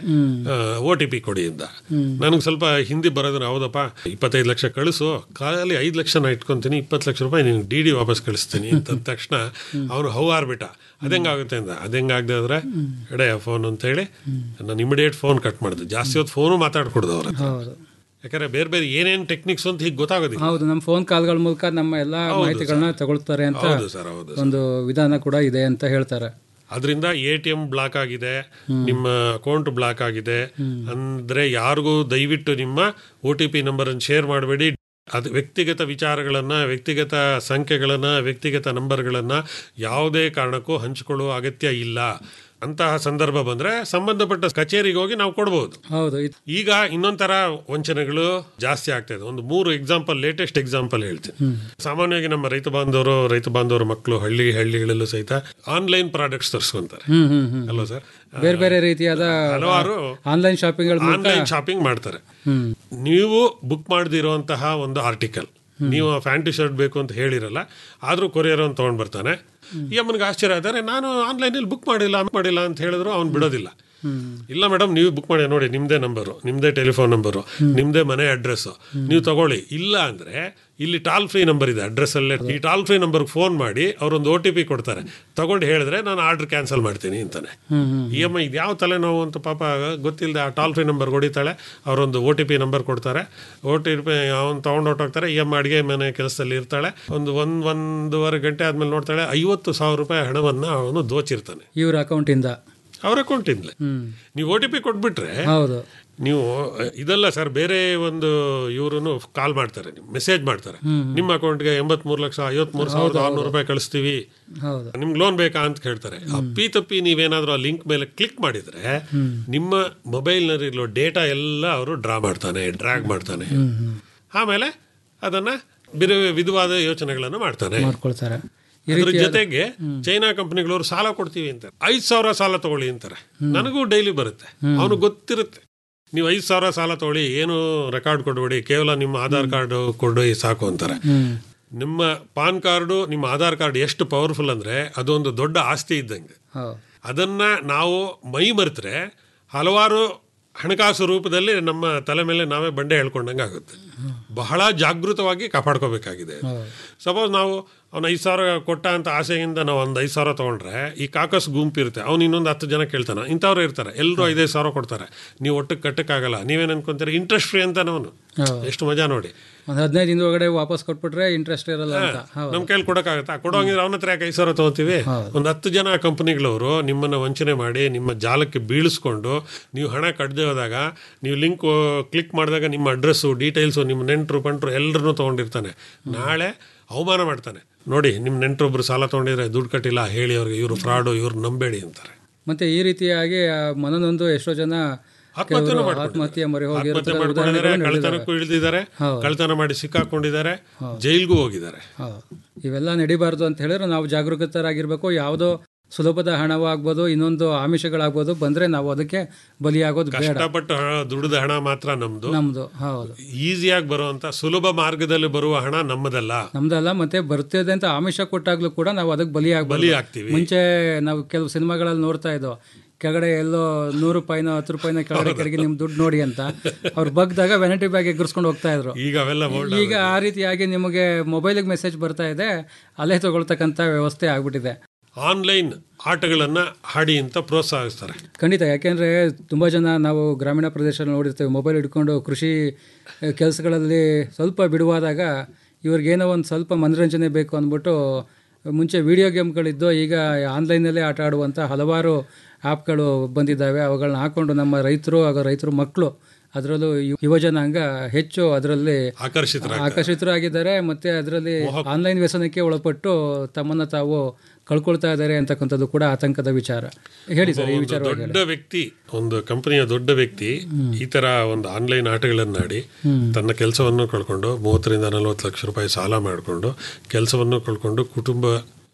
Speaker 7: ಓ ಟಿ ಪಿ ಕೊಡಿ ಅಂತ ನನಗೆ ಸ್ವಲ್ಪ ಹಿಂದಿ ಬರೋದ್ರೆ ಹೌದಪ್ಪ ಇಪ್ಪತ್ತೈದು ಲಕ್ಷ ಕಳಿಸು ಖಾಲಿ ಐದು ಲಕ್ಷ ನಾ ಇಟ್ಕೊಂತೀನಿ ಇಪ್ಪತ್ತು ಲಕ್ಷ ರೂಪಾಯಿ ನಿನ್ಗೆ ಡಿ ಡಿ ವಾಪಸ್ ಕಳಿಸ್ತೀನಿ ಅಂತ ಅಂದ ತಕ್ಷಣ ಅವನು ಹೌವಾರ್ಬಿಟ್ಟ ಅದೆಂಗಾಗುತ್ತೆ ಅಂತ ಅದೆಂಗಾಗದೆ ಅಂದ್ರೆ ಎಡೆ ಫೋನ್ ಅಂತ ಹೇಳಿ ನಾನು ಇಮಿಡಿಯೇಟ್ ಫೋನ್ ಕಟ್ ಮಾಡಿದೆ ಜಾಸ್ತಿ ಹೊತ್ತು ಫೋನು ಮಾತಾಡ್ಕೊಡ್ದು ಅವ್ರ ಹತ್ರ.
Speaker 6: ಹೌದು
Speaker 7: ಯಾಕಂದ್ರೆ ಬೇರೆ ಬೇರೆ ಏನೇನು ಟೆಕ್ನಿಕ್ಸ್ ಅಂತ ಹೀಗೆ ಗೊತ್ತಾಗೋದಿಲ್ಲ
Speaker 6: ಹೌದು ನಮ್ಮ ಫೋನ್ ಕಾಲ್ಗಳ ಮೂಲಕ ನಮ್ಮ ಎಲ್ಲ ಮಾಹಿತಿಗಳನ್ನ ತಗೊಳ್ತಾರೆ ಅಂತ
Speaker 7: ಹೌದು ಸರ್ ಹೌದು
Speaker 6: ಒಂದು ವಿಧಾನ ಕೂಡ ಇದೆ ಅಂತ ಹೇಳ್ತಾರೆ
Speaker 7: ಅದರಿಂದ ಎ ಟಿ ಎಂ ಬ್ಲಾಕ್ ಆಗಿದೆ ನಿಮ್ಮ ಅಕೌಂಟ್ ಬ್ಲಾಕ್ ಆಗಿದೆ ಅಂದ್ರೆ ಯಾರಿಗೂ ದಯವಿಟ್ಟು ನಿಮ್ಮ ಒ ಟಿ ಪಿ ನಂಬರನ್ನು ಶೇರ್ ಮಾಡಬೇಡಿ ಅದು ವ್ಯಕ್ತಿಗತ ವಿಚಾರಗಳನ್ನ ವ್ಯಕ್ತಿಗತ ಸಂಖ್ಯೆಗಳನ್ನ ವ್ಯಕ್ತಿಗತ ನಂಬರ್ಗಳನ್ನ ಯಾವುದೇ ಕಾರಣಕ್ಕೂ ಹಂಚಿಕೊಳ್ಳುವ ಅಗತ್ಯ ಇಲ್ಲ ಅಂತಹ ಸಂದರ್ಭ ಬಂದ್ರೆ ಸಂಬಂಧಪಟ್ಟ ಕಚೇರಿಗೆ ಹೋಗಿ ನಾವು ಕೊಡ್ಬೋದು
Speaker 6: ಹೌದು ಇದ್-
Speaker 7: ಈಗ ಇನ್ನೊಂಥರ ವಂಚನೆಗಳು ಜಾಸ್ತಿ ಆಗ್ತಾ ಇದೆ ಒಂದು ಮೂರು ಎಕ್ಸಾಂಪಲ್ ಲೇಟೆಸ್ಟ್ ಎಕ್ಸಾಂಪಲ್ ಹೇಳ್ತೀನಿ ಸಾಮಾನ್ಯವಾಗಿ ನಮ್ಮ ರೈತ ಬಾಂಧವರು ರೈತ ಬಾಂಧವರ ಮಕ್ಕಳು ಹಳ್ಳಿ ಹಳ್ಳಿಗಳಲ್ಲೂ ಸಹಿತ ಆನ್ಲೈನ್ ಪ್ರಾಡಕ್ಟ್ಸ್ ತರಿಸ್ಕೊಂತಾರೆ
Speaker 6: ಹ್ಮ್ ಹ್ಮ್ ಹ್ಮ್
Speaker 7: ಅಲ್ವಾ ಸರ್
Speaker 6: ಬೇರೆ ಬೇರೆ ರೀತಿಯಾದ
Speaker 7: ಹಲವಾರು
Speaker 6: ಆನ್ಲೈನ್ ಶಾಪಿಂಗ್ಗಳ ಮೂಲಕ
Speaker 7: ಆನ್ಲೈನ್ ಶಾಪಿಂಗ್ ಮಾಡ್ತಾರೆ
Speaker 6: ಹ್ಮ್
Speaker 7: ನೀವು ಬುಕ್ ಮಾಡದಿರುವಂತಹ ಒಂದು ಆರ್ಟಿಕಲ್ ನೀವು ಫ್ಯಾಂಟಿ ಶರ್ಟ್ ಬೇಕು ಅಂತ ಹೇಳಿರಲ್ಲ ಆದ್ರೂ ಕೊರಿಯರ್ ಅಂತ ತಗೊಂಡ್ ಬರ್ತಾನೆ ಈ ಅಮ್ಮನಿಗೆ ಆಶ್ಚರ್ಯ ಆದ್ರೆ ನಾನು ಆನ್ಲೈನಲ್ಲಿ ಬುಕ್ ಮಾಡಿಲ್ಲ ಮಾಡಿಲ್ಲ ಅಂತ ಹೇಳಿದ್ರು ಅವ್ನು ಬಿಡೋದಿಲ್ಲ ಇಲ್ಲ ಮೇಡಮ್ ನೀವು ಬುಕ್ ಮಾಡಿ ನೋಡಿ ನಿಮ್ದೇ ನಂಬರು ನಿಮ್ದೇ ಟೆಲಿಫೋನ್ ನಂಬರು ನಿಮ್ದೇ ಮನೆ ಅಡ್ರೆಸ್ ನೀವು ತಗೊಳ್ಳಿ ಇಲ್ಲ ಅಂದ್ರೆ ಇಲ್ಲಿ ಟಾಲ್ ಫ್ರೀ ನಂಬರ್ ಇದೆ ಅಡ್ರೆಸ್ ಅಲ್ಲೇ ಈ ಟಾಲ್ ಫ್ರೀ ನಂಬರ್ಗೆ ಫೋನ್ ಮಾಡಿ ಅವರೊಂದು ಒ ಟಿ ಪಿ ಕೊಡ್ತಾರೆ ತಗೊಂಡು ಹೇಳಿದ್ರೆ ನಾನು ಆರ್ಡರ್ ಕ್ಯಾನ್ಸಲ್ ಮಾಡ್ತೀನಿ ಅಂತಾನೆ ಇ ಎಮ್ ಐ ಇದು ಯಾವ ತಲೆನೋವು ಅಂತ ಪಾಪ ಗೊತ್ತಿಲ್ಲದೆ ಆ ಟಾಲ್ ಫ್ರೀ ನಂಬರ್ ಹೊಡಿತಾಳೆ ಅವರೊಂದು ಒ ಟಿ ಪಿ ನಂಬರ್ ಕೊಡ್ತಾರೆ ಒ ಟಿ ಪಿ ಅವ್ನು ತೊಗೊಂಡು ಹೊಟ್ಟೋಗ್ತಾರೆ ಇ ಎಮ್ ಅಡುಗೆ ಮನೆ ಕೆಲಸದಲ್ಲಿ ಇರ್ತಾಳೆ ಒಂದು ಒಂದು ಒಂದೂವರೆ ಗಂಟೆ ಆದ್ಮೇಲೆ ನೋಡ್ತಾಳೆ ಐವತ್ತು ಸಾವಿರ ರೂಪಾಯಿ ಹಣವನ್ನು ಅವನು ದೋಚಿರ್ತಾನೆ
Speaker 6: ಇವ್ರ ಅಕೌಂಟಿಂದ
Speaker 7: ಅವ್ರ ಅಕೌಂಟಿಂದಲೇ
Speaker 6: ಹ್ಮ್
Speaker 7: ನೀವು ಒ ಟಿ ಪಿ ಕೊಟ್ಬಿಟ್ರೆ
Speaker 6: ಹೌದು
Speaker 7: ನೀವು ಇದಲ್ಲ ಸರ್ ಬೇರೆ ಒಂದು ಇವರು ಕಾಲ್ ಮಾಡ್ತಾರೆ ಮೆಸೇಜ್ ಮಾಡ್ತಾರೆ ನಿಮ್ಮ ಅಕೌಂಟ್ಗೆ ಎಂಬತ್ಮೂರು ಲಕ್ಷ ಐವತ್ಮೂರು ಸಾವಿರದ ಆರ್ನೂರು ರೂಪಾಯಿ ಕಳಿಸ್ತೀವಿ
Speaker 6: ಹೌದು
Speaker 7: ನಿಮ್ಗೆ ಲೋನ್ ಬೇಕಾ ಅಂತ ಕೇಳ್ತಾರೆ ಅಪ್ಪಿ ತಪ್ಪಿ ನೀವೇನಾದ್ರೂ ಆ ಲಿಂಕ್ ಮೇಲೆ ಕ್ಲಿಕ್ ಮಾಡಿದ್ರೆ ನಿಮ್ಮ ಮೊಬೈಲ್ನಲ್ಲಿರೋ ಡೇಟಾ ಎಲ್ಲ ಅವರು ಡ್ರಾ ಮಾಡ್ತಾನೆ ಡ್ರ್ಯಾಗ್ ಮಾಡ್ತಾನೆ ಆಮೇಲೆ ಅದನ್ನ ಬೇರೆ ವಿಧವಾದ ಯೋಚನೆಗಳನ್ನು ಮಾಡ್ತಾನೆ
Speaker 6: ಮಾಡ್ಕೊಳ್ತಾರೆ ಈ
Speaker 7: ಅದ್ರ
Speaker 6: ರೀತಿ
Speaker 7: ಜೊತೆಗೆ ಚೈನಾ ಕಂಪನಿಗಳವರು ಸಾಲ ಕೊಡ್ತೀವಿ ಅಂತಾರೆ ಐದು ಸಾವಿರ ಸಾಲ ತಗೊಳ್ಳಿ ಅಂತಾರೆ ನನಗೂ ಡೈಲಿ ಬರುತ್ತೆ ಅವನು ಗೊತ್ತಿರುತ್ತೆ ನೀವು ಐದು ಸಾವಿರ ಸಾಲ ತಗೊಳ್ಳಿ ಏನು ರೆಕಾರ್ಡ್ ಕೊಡಬೇಡಿ ಕೇವಲ ನಿಮ್ಮ ಆಧಾರ್ ಕಾರ್ಡ್ ಕೊಡಿ ಸಾಕು ಅಂತಾರೆ ನಿಮ್ಮ ಪಾನ್ ಕಾರ್ಡು ನಿಮ್ಮ ಆಧಾರ್ ಕಾರ್ಡ್ ಎಷ್ಟು ಪವರ್ಫುಲ್ ಅಂದ್ರೆ ಅದೊಂದು ದೊಡ್ಡ ಆಸ್ತಿ ಇದ್ದಂಗೆ
Speaker 6: ಹೌದು
Speaker 7: ಅದನ್ನ ನಾವು ಮೈ ಮರೆತರೆ ಹಲವಾರು ಹಣಕಾಸು ರೂಪದಲ್ಲಿ ನಮ್ಮ ತಲೆ ಮೇಲೆ ನಾವೇ ಬಂಡೆ ಹೇಳ್ಕೊಂಡಂಗೆ ಆಗುತ್ತೆ ಬಹಳ ಜಾಗೃತವಾಗಿ ಕಾಪಾಡ್ಕೋಬೇಕಾಗಿದೆ ಸಪೋಸ್ ನಾವು ಅವ್ನು ಐದು ಸಾವಿರ ಕೊಟ್ಟ ಅಂತ ಆಸೆಯಿಂದ ನಾವು ಒಂದು ಐದು ಸಾವಿರ ತೊಗೊಂಡ್ರೆ ಈ ಕಾಕಸ್ ಗುಂಪು ಇರುತ್ತೆ ಅವ್ನು ಇನ್ನೊಂದು ಹತ್ತು ಜನ ಕೇಳ್ತಾನೆ ಇಂಥವ್ರು ಇರ್ತಾರೆ ಎಲ್ಲರೂ ಐದೈದು ಸಾವಿರ ಕೊಡ್ತಾರೆ ನೀವು ಒಟ್ಟಿಗೆ ಕಟ್ಟಕ್ಕಾಗಲ್ಲ ನೀವೇನು ಅನ್ಕೊಂತೀರಿ ಇಂಟ್ರೆಸ್ಟ್ ಫ್ರೀ ಅಂತ ಅವನು
Speaker 6: ಹೌದು.
Speaker 7: ಎಷ್ಟು ಮಜಾ ನೋಡಿ
Speaker 6: ಒಂದು ಹದಿನೈದು ದಿನದ ಒಳಗಡೆ ವಾಪಸ್ ಕೊಟ್ಬಿಟ್ರೆ ಇಂಟ್ರೆಸ್ಟ್ ಇರಲ್ಲ ಅಂತ ಹೌದು
Speaker 7: ನಮ್ಮ ಕೈಲಿ ಕೊಡೋಕ್ಕಾಗತ್ತಾ ಕೊಡೋಂಗಿದ್ರೆ ಅವನ ಹತ್ರ ಯಾಕೆ ಐದು ಸಾವಿರ ತೊಗೋತೀವಿ ಒಂದು ಹತ್ತು ಜನ ಕಂಪನಿಗಳವರು ನಿಮ್ಮನ್ನು ವಂಚನೆ ಮಾಡಿ ನಿಮ್ಮ ಜಾಲಕ್ಕೆ ಬೀಳಿಸ್ಕೊಂಡು ನೀವು ಹಣ ಕಟ್ಟದೆ ಹೋದಾಗ ನೀವು ಲಿಂಕ್ ಕ್ಲಿಕ್ ಮಾಡಿದಾಗ ನಿಮ್ಮ ಅಡ್ರೆಸ್ಸು ಡೀಟೇಲ್ಸು ನಿಮ್ಮ ನೆಂಟರು ಪಂಟ್ರು ಎಲ್ಲರನ್ನೂ ತೊಗೊಂಡಿರ್ತಾನೆ ನಾಳೆ ಅವಮಾನ ಮಾಡ್ತಾನೆ ನೋಡಿ ನಿಮ್ಮ ನೆಂಟರೊಬ್ರು ಸಾಲ ತೊಗೊಂಡಿದ್ರೆ ದುಡ್ಡು ಕಟ್ಟಿಲ್ಲ ಹೇಳಿ ಅವ್ರಿಗೆ ಇವರು ಫ್ರಾಡು ಇವ್ರು ನಂಬೇಡಿ ಅಂತಾರೆ
Speaker 6: ಮತ್ತೆ ಈ ರೀತಿಯಾಗಿ ಆ ಮನನೊಂದು ಎಷ್ಟೋ ಜನ
Speaker 7: ಆತ್ಮಹತ್ಯೆನೂ
Speaker 6: ಕೆಲವರು
Speaker 7: ಮಾಡ್ಕೊಂಡಿದ್ದಾರೆ.
Speaker 6: ಆತ್ಮಹತ್ಯೆ ಮೊರೆ ಹೋಗಿರೋ
Speaker 7: ಆತ್ಮಹತ್ಯೆ
Speaker 6: ಥರ
Speaker 7: ಮಾಡ್ಕೊಂಡಿದ್ದಾರೆ
Speaker 6: ಉದಾಹರಣೆಗಳು ನಡೆದಿದ್ದಾವೆ.
Speaker 7: ಕಳ್ತನಕ್ಕೂ ಇಳಿದಿದ್ದಾರೆ ಕಳ್ತನ ಮಾಡಿ ಸಿಕ್ಕಾಕೊಂಡಿದ್ದಾರೆ ಜೈಲ್ಗೂ ಹೋಗಿದ್ದಾರೆ
Speaker 6: ಹೌದು ಇವೆಲ್ಲ ನಡಿಬಾರ್ದು ಅಂತ ಹೇಳಿದ್ರೆ ನಾವು ಜಾಗರೂಕತರಾಗಿರ್ಬೇಕು ಯಾವುದೋ ಸುಲಭದ ಹಣವಾಗ್ಬೋದು ಇನ್ನೊಂದು ಆಮಿಷಗಳಾಗ್ಬೋದು ಬಂದ್ರೆ ನಾವು ಅದಕ್ಕೆ ಬಲಿಯಾಗೋದು ಬೇಡ
Speaker 7: ಕಷ್ಟಪಟ್ಟು ಹಣ ದುಡಿದ ಹಣ ಮಾತ್ರ ನಮ್ದು
Speaker 6: ನಮ್ದು ಹೌದು
Speaker 7: ಈಸಿಯಾಗಿ ಬರುವಂತ ಸುಲಭ ಮಾರ್ಗದಲ್ಲಿ ಬರುವ ಹಣ ನಮ್ಮದಲ್ಲ
Speaker 6: ನಮ್ದಲ್ಲ ಮತ್ತೆ ಬರ್ತಿದೆ ಅಂತ ಆಮಿಷ ಕೊಟ್ಟಾಗ್ಲೂ ಕೂಡ ನಾವು ಅದಕ್ಕೆ ಬಲಿ
Speaker 7: ಬಲಿ
Speaker 6: ಆಗ್ಬಲಿ
Speaker 7: ಆಗ್ತೀವಿ
Speaker 6: ಮುಂಚೆ ನಾವು ಕೆಲವು ಸಿನಿಮಾಗಳಲ್ಲಿ ನೋಡ್ತಾ ಇದ್ದೋ ಕೆಳಗಡೆ ಎಲ್ಲೋ ನೂರು ರೂಪಾಯಿನೋ ಹತ್ತು ರೂಪಾಯಿನ ಕೆಳಗಡೆ ಕೆಳಗೆ ನಿಮ್ ದುಡ್ಡು ನೋಡಿ ಅಂತ ಅವ್ರು ಬಗ್ದಾಗ ವೆನಟಿ ಬ್ಯಾಗ್ ಎಗ್ಗಿಸ್ಕೊಂಡು ಹೋಗ್ತಾ ಇದ್ರು
Speaker 7: ಈಗ ಅವೆಲ್ಲ ಬೋಲ್ಡ್
Speaker 6: ಈಗ ಆ ರೀತಿಯಾಗಿ ನಿಮಗೆ ಮೊಬೈಲಿಗೆ ಮೆಸೇಜ್ ಬರ್ತಾ ಇದೆ ಅಲ್ಲೇ ತಗೊಳ್ತಕ್ಕಂಥ ವ್ಯವಸ್ಥೆ ಆಗ್ಬಿಟ್ಟಿದೆ
Speaker 7: ಆನ್ಲೈನ್ ಆಟಗಳನ್ನ ಆಡಿ ಅಂತ ಪ್ರೋತ್ಸಾಹಿಸ್ತಾರೆ
Speaker 6: ಖಂಡಿತ ಯಾಕೆಂದರೆ ತುಂಬ ಜನ ನಾವು ಗ್ರಾಮೀಣ ಪ್ರದೇಶದಲ್ಲಿ ನೋಡಿರ್ತೇವೆ ಮೊಬೈಲ್ ಹಿಡ್ಕೊಂಡು ಕೃಷಿ ಕೆಲಸಗಳಲ್ಲಿ ಸ್ವಲ್ಪ ಬಿಡುವಾದಾಗ ಇವ್ರಿಗೇನೋ ಒಂದು ಸ್ವಲ್ಪ ಮನೋರಂಜನೆ ಬೇಕು ಅಂದ್ಬಿಟ್ಟು ಮುಂಚೆ ವಿಡಿಯೋ ಗೇಮ್ಗಳಿದ್ದು ಈಗ ಆನ್ಲೈನಲ್ಲೇ ಆಟ ಆಡುವಂಥ ಹಲವಾರು ಆ್ಯಪ್ಗಳು ಬಂದಿದ್ದಾವೆ ಅವುಗಳನ್ನ ಹಾಕ್ಕೊಂಡು ನಮ್ಮ ರೈತರು ಹಾಗೂ ರೈತರು ಮಕ್ಕಳು ಅದರಲ್ಲೂ ಯು- ಯುವಜನಾಂಗ ಹೆಚ್ಚು ಅದರಲ್ಲಿ
Speaker 7: ಆಕರ್ಷಿತರ
Speaker 6: ಆಕರ್ಷಿತರಾಗಿದ್ದಾರೆ ಮತ್ತೆ ಅದರಲ್ಲಿ ಆನ್ಲೈನ್ ವ್ಯಸನಕ್ಕೆ ಒಳಪಟ್ಟು ತಮ್ಮನ್ನ ತಾವು ಕಳ್ಕೊಳ್ತಾ ಇದ್ದಾರೆ ಅಂತಕ್ಕಂಥದ್ದು ಕೂಡ ಆತಂಕದ ವಿಚಾರ ಹೇಳಿ ಸರ್ ಈ
Speaker 7: ಒಂದು
Speaker 6: ವಿಚಾರವಾಗಿ
Speaker 7: ದೊಡ್ಡ ವ್ಯಕ್ತಿ ಒಂದು ಕಂಪನಿಯ ದೊಡ್ಡ ವ್ಯಕ್ತಿ ಈ ತರ ಒಂದು ಆನ್ಲೈನ್ ಆಟಗಳನ್ನಾಡಿ ತನ್ನ ಕೆಲಸವನ್ನು ಕಳ್ಕೊಂಡು ಮೂವತ್ತರಿಂದ ನಲವತ್ತು ಲಕ್ಷ ರೂಪಾಯಿ ಸಾಲ ಮಾಡಿಕೊಂಡು ಕೆಲಸವನ್ನು ಕಳ್ಕೊಂಡು ಕುಟುಂಬ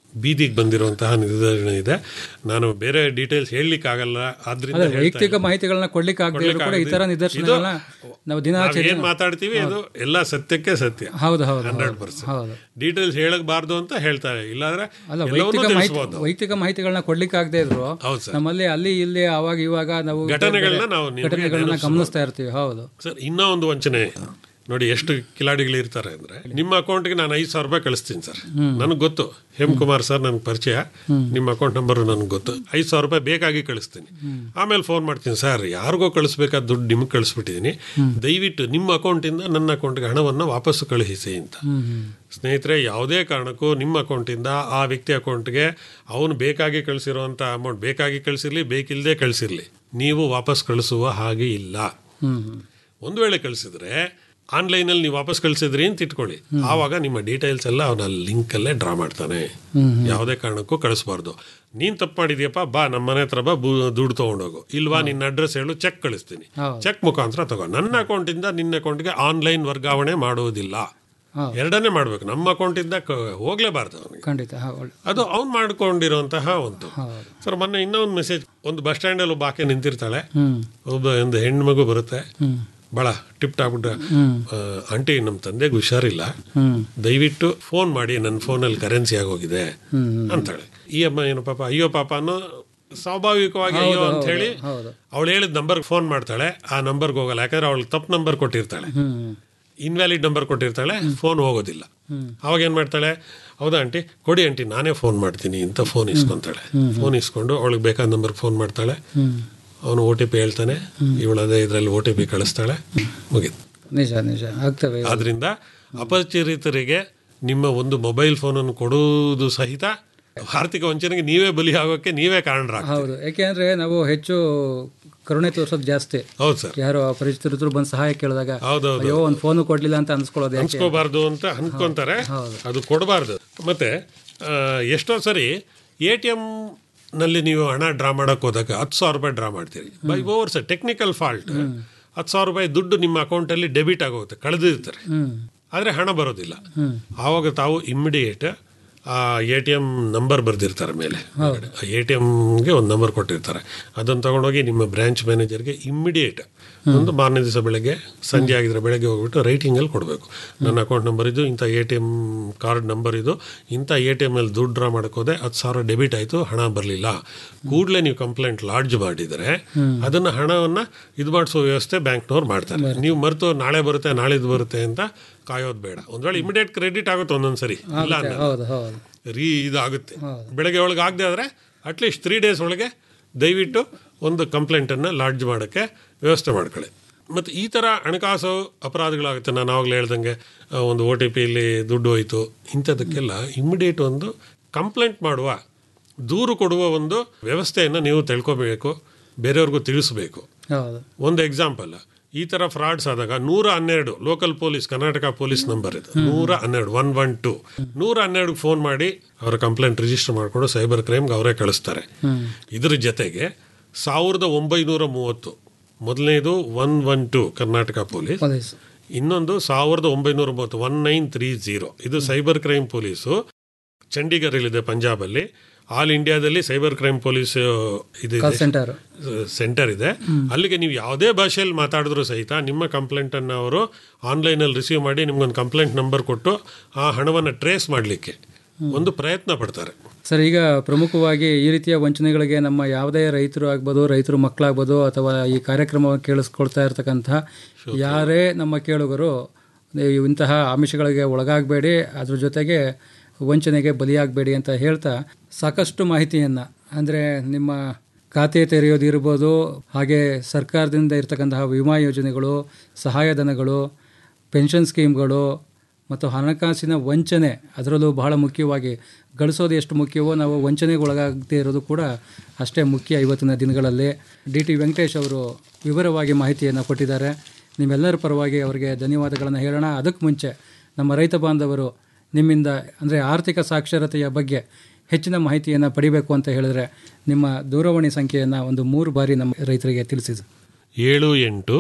Speaker 7: ಬೀದಿಗೆ ಬಂದಿರುವಂತಹ ನಿದರ್ಶನ ಇದೆ ನಾನು ಬೇರೆ ಡೀಟೇಲ್ಸ್ ಹೇಳಲಿಕ್ಕಾಗಲ್ಲ ಆದ್ರಿಂದ
Speaker 6: ಅದೇ
Speaker 7: ಹೇಳ್ತಾ
Speaker 6: ವೈಯಕ್ತಿಕ
Speaker 7: ಇಲ್ಲ.
Speaker 6: ಮಾಹಿತಿಗಳನ್ನ ಕೊಡ್ಲಿಕ್ಕೆ ಆಗದೆ ಕೂಡ ಈ
Speaker 7: ಕೊಡ್ಲಿಕ್ಕೆ
Speaker 6: ತರ
Speaker 7: ಆಗದೆ.
Speaker 6: ನಿದರ್ಶನಗಳನ್ನ
Speaker 7: ಇದು
Speaker 6: ನಾವು ದಿನಾಚರಣೆ
Speaker 7: ಏನ್ ಮಾತಾಡ್ತೀವಿ ಅದು ಎಲ್ಲ ಸತ್ಯಕ್ಕೆ ಸತ್ಯ
Speaker 6: ಹೌದು ಹೌದು
Speaker 7: ಹಂಡ್ರೆಡ್
Speaker 6: ಹೌದು,
Speaker 7: ಪರ್ಸೆಂಟ್
Speaker 6: ಹೌದು
Speaker 7: ಡೀಟೇಲ್ಸ್ ಹೇಳಕ್ಬಾರ್ದು ಅಂತ ಹೇಳ್ತಾರೆ ಇಲ್ಲಾಂದ್ರೆ
Speaker 6: ಅಲ್ಲ
Speaker 7: ಎಲ್ಲವನ್ನೂ
Speaker 6: ವೈಯಕ್ತಿಕ ಮಾಹಿತಿ
Speaker 7: ತಿಳಿಸ್ಬೋದು.
Speaker 6: ವೈಯಕ್ತಿಕ ಮಾಹಿತಿಗಳನ್ನ ಕೊಡ್ಲಿಕ್ಕೆ ಆಗದೆ ಇದ್ರು
Speaker 7: ಹೌದು ಸರ್.
Speaker 6: ನಮ್ಮಲ್ಲಿ ಅಲ್ಲಿ ಇಲ್ಲಿ ಅವಾಗ ಇವಾಗ ನಾವು ಬೇರೆ
Speaker 7: ಘಟನೆಗಳನ್ನ
Speaker 6: ಬೇರೆ
Speaker 7: ನಾವು ನಿಮ್ಗೆ
Speaker 6: ಘಟನೆಗಳನ್ನ
Speaker 7: ನೆನಪಿಸ್ಬೋದು.
Speaker 6: ಗಮನಿಸ್ತಾ ಇರ್ತೀವಿ ಹೌದು
Speaker 7: ಸರ್ ಇನ್ನೂ ಒಂದು ವಂಚನೆ ನೋಡಿ ಎಷ್ಟು ಕಿಲಾಡಿಗಳು ಇರ್ತಾರೆ ಅಂದ್ರೆ ನಿಮ್ಮ ಅಕೌಂಟ್ಗೆ ನಾನು ಐದು ಸಾವಿರ ರೂಪಾಯಿ ಕಳಿಸ್ತೀನಿ ಸರ್ ನನಗೆ ಗೊತ್ತು ಹೇಮ್ ಕುಮಾರ್ ಸರ್ ನನಗೆ ಪರಿಚಯ ನಿಮ್ಮ ಅಕೌಂಟ್ ನಂಬರ್ ನನಗೆ ಗೊತ್ತು ಐದು ಸಾವಿರ ರೂಪಾಯಿ ಬೇಕಾಗಿ ಕಳಿಸ್ತೀನಿ ಆಮೇಲೆ ಫೋನ್ ಮಾಡ್ತೀನಿ ಸರ್ ಯಾರಿಗೋ ಕಳಿಸ್ಬೇಕಾದ ದುಡ್ಡು ನಿಮಗೆ ಕಳಿಸ್ಬಿಟ್ಟಿದ್ದೀನಿ ದಯವಿಟ್ಟು ನಿಮ್ಮ ಅಕೌಂಟಿಂದ ನನ್ನ ಅಕೌಂಟ್ಗೆ ಹಣವನ್ನು ವಾಪಸ್ಸು ಕಳುಹಿಸಿ ಅಂತ ಸ್ನೇಹಿತರೆ ಯಾವುದೇ ಕಾರಣಕ್ಕೂ ನಿಮ್ಮ ಅಕೌಂಟಿಂದ ಆ ವ್ಯಕ್ತಿ ಅಕೌಂಟ್ಗೆ ಅವನು ಬೇಕಾಗಿ ಕಳಿಸಿರುವಂಥ ಅಮೌಂಟ್ ಬೇಕಾಗಿ ಕಳಿಸಿರ್ಲಿ ಬೇಕಿಲ್ಲದೆ ಕಳಿಸಿರ್ಲಿ ನೀವು ವಾಪಸ್ ಕಳಿಸುವ ಹಾಗೆ ಇಲ್ಲ ಒಂದು ವೇಳೆ ಕಳಿಸಿದ್ರೆ ಆನ್ಲೈನಲ್ಲಿ ನೀವು ವಾಪಸ್ ಕಳಿಸಿದ್ರಿ ಅಂತ ಇಟ್ಕೊಳ್ಳಿ ಆವಾಗ ನಿಮ್ಮ ಡೀಟೇಲ್ಸ್ ಎಲ್ಲ ಅವನ ಲಿಂಕಲ್ಲೇ ಡ್ರಾ ಮಾಡ್ತಾನೆ ಯಾವುದೇ ಕಾರಣಕ್ಕೂ ಕಳಿಸ್ಬಾರ್ದು ನೀನ್ ತಪ್ಪು ಮಾಡಿದ್ಯಪ್ಪ ಬಾ ನಮ್ಮ ಮನೆ ಹತ್ರ ಬಾ ಬು- ದುಡ್ಡು ತೊಗೊಂಡೋಗು ಇಲ್ವಾ ನಿನ್ನ ಅಡ್ರೆಸ್ ಹೇಳು ಚೆಕ್ ಕಳಿಸ್ತೀನಿ
Speaker 6: ಹೌದು.
Speaker 7: ಚೆಕ್ ಮುಖಾಂತರ ತಗೋ ನನ್ನ ಅಕೌಂಟಿಂದ ನಿನ್ನ ಅಕೌಂಟ್ಗೆ ಆನ್ಲೈನ್ ವರ್ಗಾವಣೆ ಮಾಡುವುದಿಲ್ಲ
Speaker 6: ಹೌದು.
Speaker 7: ಎರಡನ್ನೇ ಮಾಡ್ಬೇಕು ನಮ್ಮ ಅಕೌಂಟಿಂದ ಕ- ಹೋಗ್ಲೇಬಾರ್ದು ಅವನಿಗೆ
Speaker 6: ಖಂಡಿತ ಹಾ, ಒಳ್ಳೆ
Speaker 7: ಅದು ಅವ್ನು ಮಾಡ್ಕೊಂಡಿರುವಂತಹ ಒಂದು
Speaker 6: ಹೌದು.
Speaker 7: ಸರ್ ಮೊನ್ನೆ ಇನ್ನೊಂದು ಮೆಸೇಜ್ ಒಂದು ಬಸ್ ಸ್ಟ್ಯಾಂಡಲ್ಲಿ ಒಬ್ಬ ಆಕೆ ನಿಂತಿರ್ತಾಳೆ
Speaker 6: ಹ್ಮ್
Speaker 7: ಒಬ್ಬ ಒಂದು ಹೆಣ್ಣು ಮಗು ಬರುತ್ತೆ
Speaker 6: ಹ್ಮ್
Speaker 7: ಭಾಳ ಟಿಪ್ ಟಾಪ್ ಆಂಟಿ ನಮ್ಮ ತಂದೆಗೆ ಹುಷಾರಿಲ್ಲ
Speaker 6: ಹ್ಮ್
Speaker 7: ದಯವಿಟ್ಟು ಫೋನ್ ಮಾಡಿ ನನ್ನ ಫೋನಲ್ಲಿ ಕರೆನ್ಸಿ ಆಗೋಗಿದೆ
Speaker 6: ಹ್ಮ್,
Speaker 7: ಅಂತಾಳೆ ಈ ಅಮ್ಮ ಏನು ಪಾಪ ಅಯ್ಯೋ ಪಾಪ ಅನ್ನೋ ಸ್ವಾಭಾವಿಕವಾಗಿ ಅಯ್ಯೋ ಅಂತ ಹೇಳಿ
Speaker 6: ಹೌದು.
Speaker 7: ಅವಳು ಹೇಳಿದ ನಂಬರ್ಗೆ ಫೋನ್ ಮಾಡ್ತಾಳೆ ಆ ನಂಬರ್ಗೆ ಹೋಗಲ್ಲ ಯಾಕಂದ್ರೆ ಅವಳು ತಪ್ಪು ನಂಬರ್ ಕೊಟ್ಟಿರ್ತಾಳೆ
Speaker 6: ಹ್ಮ್
Speaker 7: ಇನ್ವ್ಯಾಲಿಡ್ ನಂಬರ್ ಕೊಟ್ಟಿರ್ತಾಳೆ ಫೋನ್ ಹೋಗೋದಿಲ್ಲ ಅವಾಗ ಏನು ಮಾಡ್ತಾಳೆ ಹೌದಾ ಆಂಟಿ ಕೊಡಿ ಆಂಟಿ ನಾನೇ ಫೋನ್ ಮಾಡ್ತೀನಿ ಅಂತ ಫೋನ್ ಇಸ್ಕೊಂತಾಳೆ ಫೋನ್ ಇಸ್ಕೊಂಡು ಅವಳಿಗೆ ಬೇಕಾದ ನಂಬರ್ಗೆ ಫೋನ್ ಮಾಡ್ತಾಳೆ ಅವನು ಓ ಟಿ ಪಿ ಹೇಳ್ತಾನೆ ಇವಳು ಅದೇ ಇದರಲ್ಲಿ ಓ ಟಿ ಪಿ ಕಳಿಸ್ತಾಳೆ ಮುಗೀತು
Speaker 6: ನಿಜ ನಿಜ ಆಗ್ತವೆ ಇವು.
Speaker 7: ಆದ್ರಿಂದ ಅಪರಿಚಿತರಿಗೆ ನಿಮ್ಮ ಒಂದು ಮೊಬೈಲ್ ಫೋನನ್ನು ಕೊಡುವುದು ಸಹಿತ ಆರ್ಥಿಕ ವಂಚನೆಗೆ ನೀವೇ ಬಲಿ ಆಗೋಕ್ಕೆ ನೀವೇ ಕಾರಣರಾಗ
Speaker 6: ಹೌದು ಯಾಕೆಂದ್ರೆ ನಾವು ಹೆಚ್ಚು ಕರುಣೆ ತೋರ್ಸೋದು ಜಾಸ್ತಿ
Speaker 7: ಹೌದು ಸರ್
Speaker 6: ಯಾರೋ ಅಪರಿಚಿತರು ಬಂದು ಸಹಾಯ ಕೇಳಿದಾಗ
Speaker 7: ಹೌದೌದು
Speaker 6: ಅಯ್ಯೋ ಒಂದು ಫೋನು ಕೊಡ್ಲಿಲ್ಲ ಅಂತ ಅನ್ಸ್ಕೊಳ್ಳೋದು ಯಾಕೆ
Speaker 7: ಅನ್ಸ್ಕೋಬಾರ್ದು ಅಂತ ಅನ್ಕೊಂತಾರೆ ಅದು ಕೊಡಬಾರ್ದು ಮತ್ತೆ ಆ, ಎಷ್ಟೋ ಸರಿ ಎ ಟಿ ಎಮ್ ನಲ್ಲಿ ನೀವು ಹಣ ಡ್ರಾ ಮಾಡಕ್ ಹೋದಾಗ ಹತ್ತು ಸಾವಿರ ರೂಪಾಯಿ ಡ್ರಾ ಮಾಡ್ತೀರಿ ಬೈ ಓವರ್ಸ್ ಟೆಕ್ನಿಕಲ್ ಫಾಲ್ಟ್ ಹತ್ತು ಸಾವಿರ ರೂಪಾಯಿ ದುಡ್ಡು ನಿಮ್ಮ ಅಕೌಂಟಲ್ಲಿ ಡೆಬಿಟ್ ಆಗೋಗುತ್ತೆ ಕಳೆದಿರ್ತಾರೆ
Speaker 6: ಹ್ಮ್
Speaker 7: ಆದರೆ ಹಣ ಬರೋದಿಲ್ಲ ಆವಾಗ ತಾವು ಇಮ್ಮಿಡಿಯೇಟ್ ಆ ಎ ಟಿ ಎಮ್ ನಂಬರ್ ಬರೆದಿರ್ತಾರೆ ಮೇಲೆ ಎ ಟಿ ಎಮ್ಗೆ ಒಂದು ನಂಬರ್ ಕೊಟ್ಟಿರ್ತಾರೆ ಅದನ್ನು ತಗೊಂಡೋಗಿ ನಿಮ್ಮ ಬ್ರಾಂಚ್ ಮ್ಯಾನೇಜರ್ಗೆ ಇಮ್ಮಿಡಿಯೇಟ್ ಒಂದು ಮಾರನೇ ದಿವಸ ಬೆಳಗ್ಗೆ ಸಂಜೆ ಆಗಿದ್ರೆ ಬೆಳಗ್ಗೆ ಹೋಗ್ಬಿಟ್ಟು ರೈಟಿಂಗಲ್ಲಿ ಕೊಡಬೇಕು ನನ್ನ ಅಕೌಂಟ್ ನಂಬರ್ ಇದು ಇಂಥ A T M card number ಇದು ಇಂಥ ಎ ಟಿ ಎಮ್ ಅಲ್ಲಿ ದುಡ್ಡು ಡ್ರಾ ಮಾಡಕ್ಕೆ ಹೋದೆ ಹತ್ತು ಸಾವಿರ ಡೆಬಿಟ್ ಆಯಿತು ಹಣ ಬರಲಿಲ್ಲ ಕೂಡಲೇ ನೀವು ಕಂಪ್ಲೇಂಟ್ ಲಾಡ್ಜ್ ಮಾಡಿದರೆ ಅದನ್ನು ಹಣವನ್ನು ಇದು ಮಾಡಿಸೋ ವ್ಯವಸ್ಥೆ ಬ್ಯಾಂಕ್ನವ್ರು ಮಾಡ್ತಾರೆ ನೀವು ಮರೆತು ನಾಳೆ ಬರುತ್ತೆ ನಾಳಿದ್ದು ಬರುತ್ತೆ ಅಂತ ಕಾಯೋದು ಬೇಡ ಒಂದ್ ವೇಳೆ ಇಮಿಡಿಯೇಟ್ ಕ್ರೆಡಿಟ್ ಆಗುತ್ತೆ ಒಂದೊಂದು ಸರಿ ಇಲ್ಲ ಅನ್ನಲ್ಲ.
Speaker 6: ಹೌದು ಹೌದು
Speaker 7: ರೀ ಇದಾಗುತ್ತೆ ಬೆಳಗ್ಗೆ ಒಳಗೆ ಆಗದೆ ಆದರೆ ಅಟ್ಲೀಸ್ಟ್ ತ್ರೀ ಡೇಸ್ ಒಳಗೆ ದಯವಿಟ್ಟು ಒಂದು ಕಂಪ್ಲೇಂಟನ್ನು ಲಾಡ್ಜ್ ಮಾಡೋಕ್ಕೆ ವ್ಯವಸ್ಥೆ ಮಾಡ್ಕೊಳ್ಳಿ ಮತ್ತು ಈ ಥರ ಹಣಕಾಸು ಅಪರಾಧಗಳಾಗುತ್ತೆ ನಾನು ಆವಾಗಲೇ ಹೇಳ್ದಂಗೆ ಆ, ಒಂದು ಓ ಟಿ ಪಿಲಿ ದುಡ್ಡು ಹೋಯಿತು ಇಂಥದಕ್ಕೆಲ್ಲ ಇಮ್ಮಿಡಿಯೇಟ್ ಒಂದು ಕಂಪ್ಲೇಂಟ್ ಮಾಡುವ ದೂರು ಕೊಡುವ ಒಂದು ವ್ಯವಸ್ಥೆಯನ್ನು ನೀವು ತಿಳ್ಕೊಬೇಕು ಬೇರೆಯವ್ರಿಗೂ ತಿಳಿಸ್ಬೇಕು
Speaker 6: ಹೌದು
Speaker 7: ಒಂದು ಎಕ್ಸಾಂಪಲ್ ಈ ತರ ಫ್ರಾಡ್ಸ್ ಆದಾಗ ನೂರ ಹನ್ನೆರಡು local police Karnataka police number ಇದು ನೂರ ಹನ್ನೆರಡು ಒನ್ ಒನ್ ಟು ನೂರ ಹನ್ನೆರಡು ಫೋನ್ ಮಾಡಿ ಅವರ ಕಂಪ್ಲೇಂಟ್ ರಿಜಿಸ್ಟರ್ ಮಾಡಿಕೊಂಡು ಸೈಬರ್ ಕ್ರೈಮ್ಗೆ ಅವರೇ ಕಳಿಸ್ತಾರೆ ಇದ್ರ ಜೊತೆಗೆ ಸಾವಿರದ ಒಂಬೈನೂರ ಮೂವತ್ತು ಮೊದಲನೇದು one one two Karnataka police
Speaker 6: police
Speaker 7: ಇನ್ನೊಂದು ಸಾವಿರದ ಒಂಬೈನೂರ ಮೂವತ್ತು ಒನ್ ನೈನ್ ತ್ರೀ ಜೀರೋ ಇದು ಸೈಬರ್ ಕ್ರೈಮ್ ಪೊಲೀಸು ಚಂಡೀಗಢಲ್ಲಿದೆ ಪಂಜಾಬಲ್ಲಿ ಆಲ್ ಇಂಡಿಯಾದಲ್ಲಿ ಸೈಬರ್ ಕ್ರೈಮ್ ಪೊಲೀಸ್ ಇದು
Speaker 6: ಕಾಲ್ ಸೆಂಟರ್
Speaker 7: ಸೆಂಟರ್ ಇದೆ ಅಲ್ಲಿಗೆ ನೀವು ಯಾವುದೇ ಭಾಷೆಯಲ್ಲಿ ಮಾತಾಡಿದ್ರು ಸಹಿತ ನಿಮ್ಮ ಕಂಪ್ಲೇಂಟನ್ನು ಅವರು ಆನ್ಲೈನಲ್ಲಿ ರಿಸೀವ್ ಮಾಡಿ ನಿಮ್ಗೊಂದು ಕಂಪ್ಲೇಂಟ್ ನಂಬರ್ ಕೊಟ್ಟು ಆ ಹಣವನ್ನು ಟ್ರೇಸ್ ಮಾಡಲಿಕ್ಕೆ ಒಂದು ಪ್ರಯತ್ನ ಪಡ್ತಾರೆ
Speaker 6: ಸರ್ ಈಗ ಪ್ರಮುಖವಾಗಿ ಈ ರೀತಿಯ ವಂಚನೆಗಳಿಗೆ ನಮ್ಮ ಯಾವುದೇ ರೈತರು ಆಗ್ಬೋದು ರೈತರು ಮಕ್ಕಳಾಗ್ಬೋದು ಅಥವಾ ಈ ಕಾರ್ಯಕ್ರಮವನ್ನು ಕೇಳಿಸ್ಕೊಳ್ತಾ ಇರ್ತಕ್ಕಂತಹ ಯಾರೇ ನಮ್ಮ ಕೇಳುಗರು ನೀವು ಇಂತಹ ಆಮಿಷಗಳಿಗೆ ಒಳಗಾಗಬೇಡಿ ಅದ್ರ ಜೊತೆಗೆ ವಂಚನೆಗೆ ಬಲಿಯಾಗಬೇಡಿ ಅಂತ ಹೇಳ್ತಾ ಸಾಕಷ್ಟು ಮಾಹಿತಿಯನ್ನು ಅಂದರೆ ನಿಮ್ಮ ಖಾತೆ ತೆರೆಯೋದಿರ್ಬೋದು ಹಾಗೆ ಸರ್ಕಾರದಿಂದ ಇರ್ತಕ್ಕಂತಹ ವಿಮಾ ಯೋಜನೆಗಳು ಸಹಾಯಧನಗಳು ಪೆನ್ಷನ್ ಸ್ಕೀಮ್ಗಳು ಮತ್ತು ಹಣಕಾಸಿನ ವಂಚನೆ ಅದರಲ್ಲೂ ಬಹಳ ಮುಖ್ಯವಾಗಿ ಗಳಿಸೋದು ಎಷ್ಟು ಮುಖ್ಯವೋ ನಾವು ವಂಚನೆಗೆ ಒಳಗಾಗದೇ ಇರೋದು ಕೂಡ ಅಷ್ಟೇ ಮುಖ್ಯ ಇವತ್ತಿನ ದಿನಗಳಲ್ಲಿ ಡಿ ಟಿ ವೆಂಕಟೇಶ್ ಅವರು ವಿವರವಾಗಿ ಮಾಹಿತಿಯನ್ನು ಕೊಟ್ಟಿದ್ದಾರೆ ನಿಮ್ಮೆಲ್ಲರ ಪರವಾಗಿ ಅವರಿಗೆ ಧನ್ಯವಾದಗಳನ್ನು ಹೇಳೋಣ ಅದಕ್ಕೆ ಮುಂಚೆ ನಮ್ಮ ರೈತ ಬಾಂಧವರು ನಿಮ್ಮಿಂದ ಅಂದರೆ ಆರ್ಥಿಕ ಸಾಕ್ಷರತೆಯ ಬಗ್ಗೆ ಹೆಚ್ಚಿನ ಮಾಹಿತಿಯನ್ನು ಪಡಿಬೇಕು ಅಂತ ಹೇಳಿದ್ರೆ ನಿಮ್ಮ ದೂರವಾಣಿ ಸಂಖ್ಯೆಯನ್ನು ಒಂದು ಮೂರು ಬಾರಿ ನಮ್ಮ ರೈತರಿಗೆ ತಿಳಿಸಿದ್ರು
Speaker 7: ಏಳು ಎಂಟು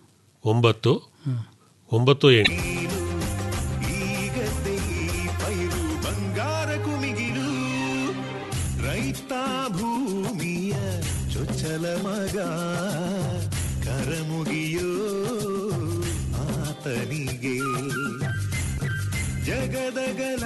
Speaker 7: ಒಂಬತ್ತು ಒಂಬತ್ತು ಎಂಟು
Speaker 8: ಈ ಗದ್ದೆ ಈ ಪೈರು ಬಂಗಾರ ಕುಮಿಗಿರು ಚೊಚ್ಚಲ ಮಗ ಕರಮುಗಿಯೋ ಆತನಿಗೆ ಜಗದಗಲ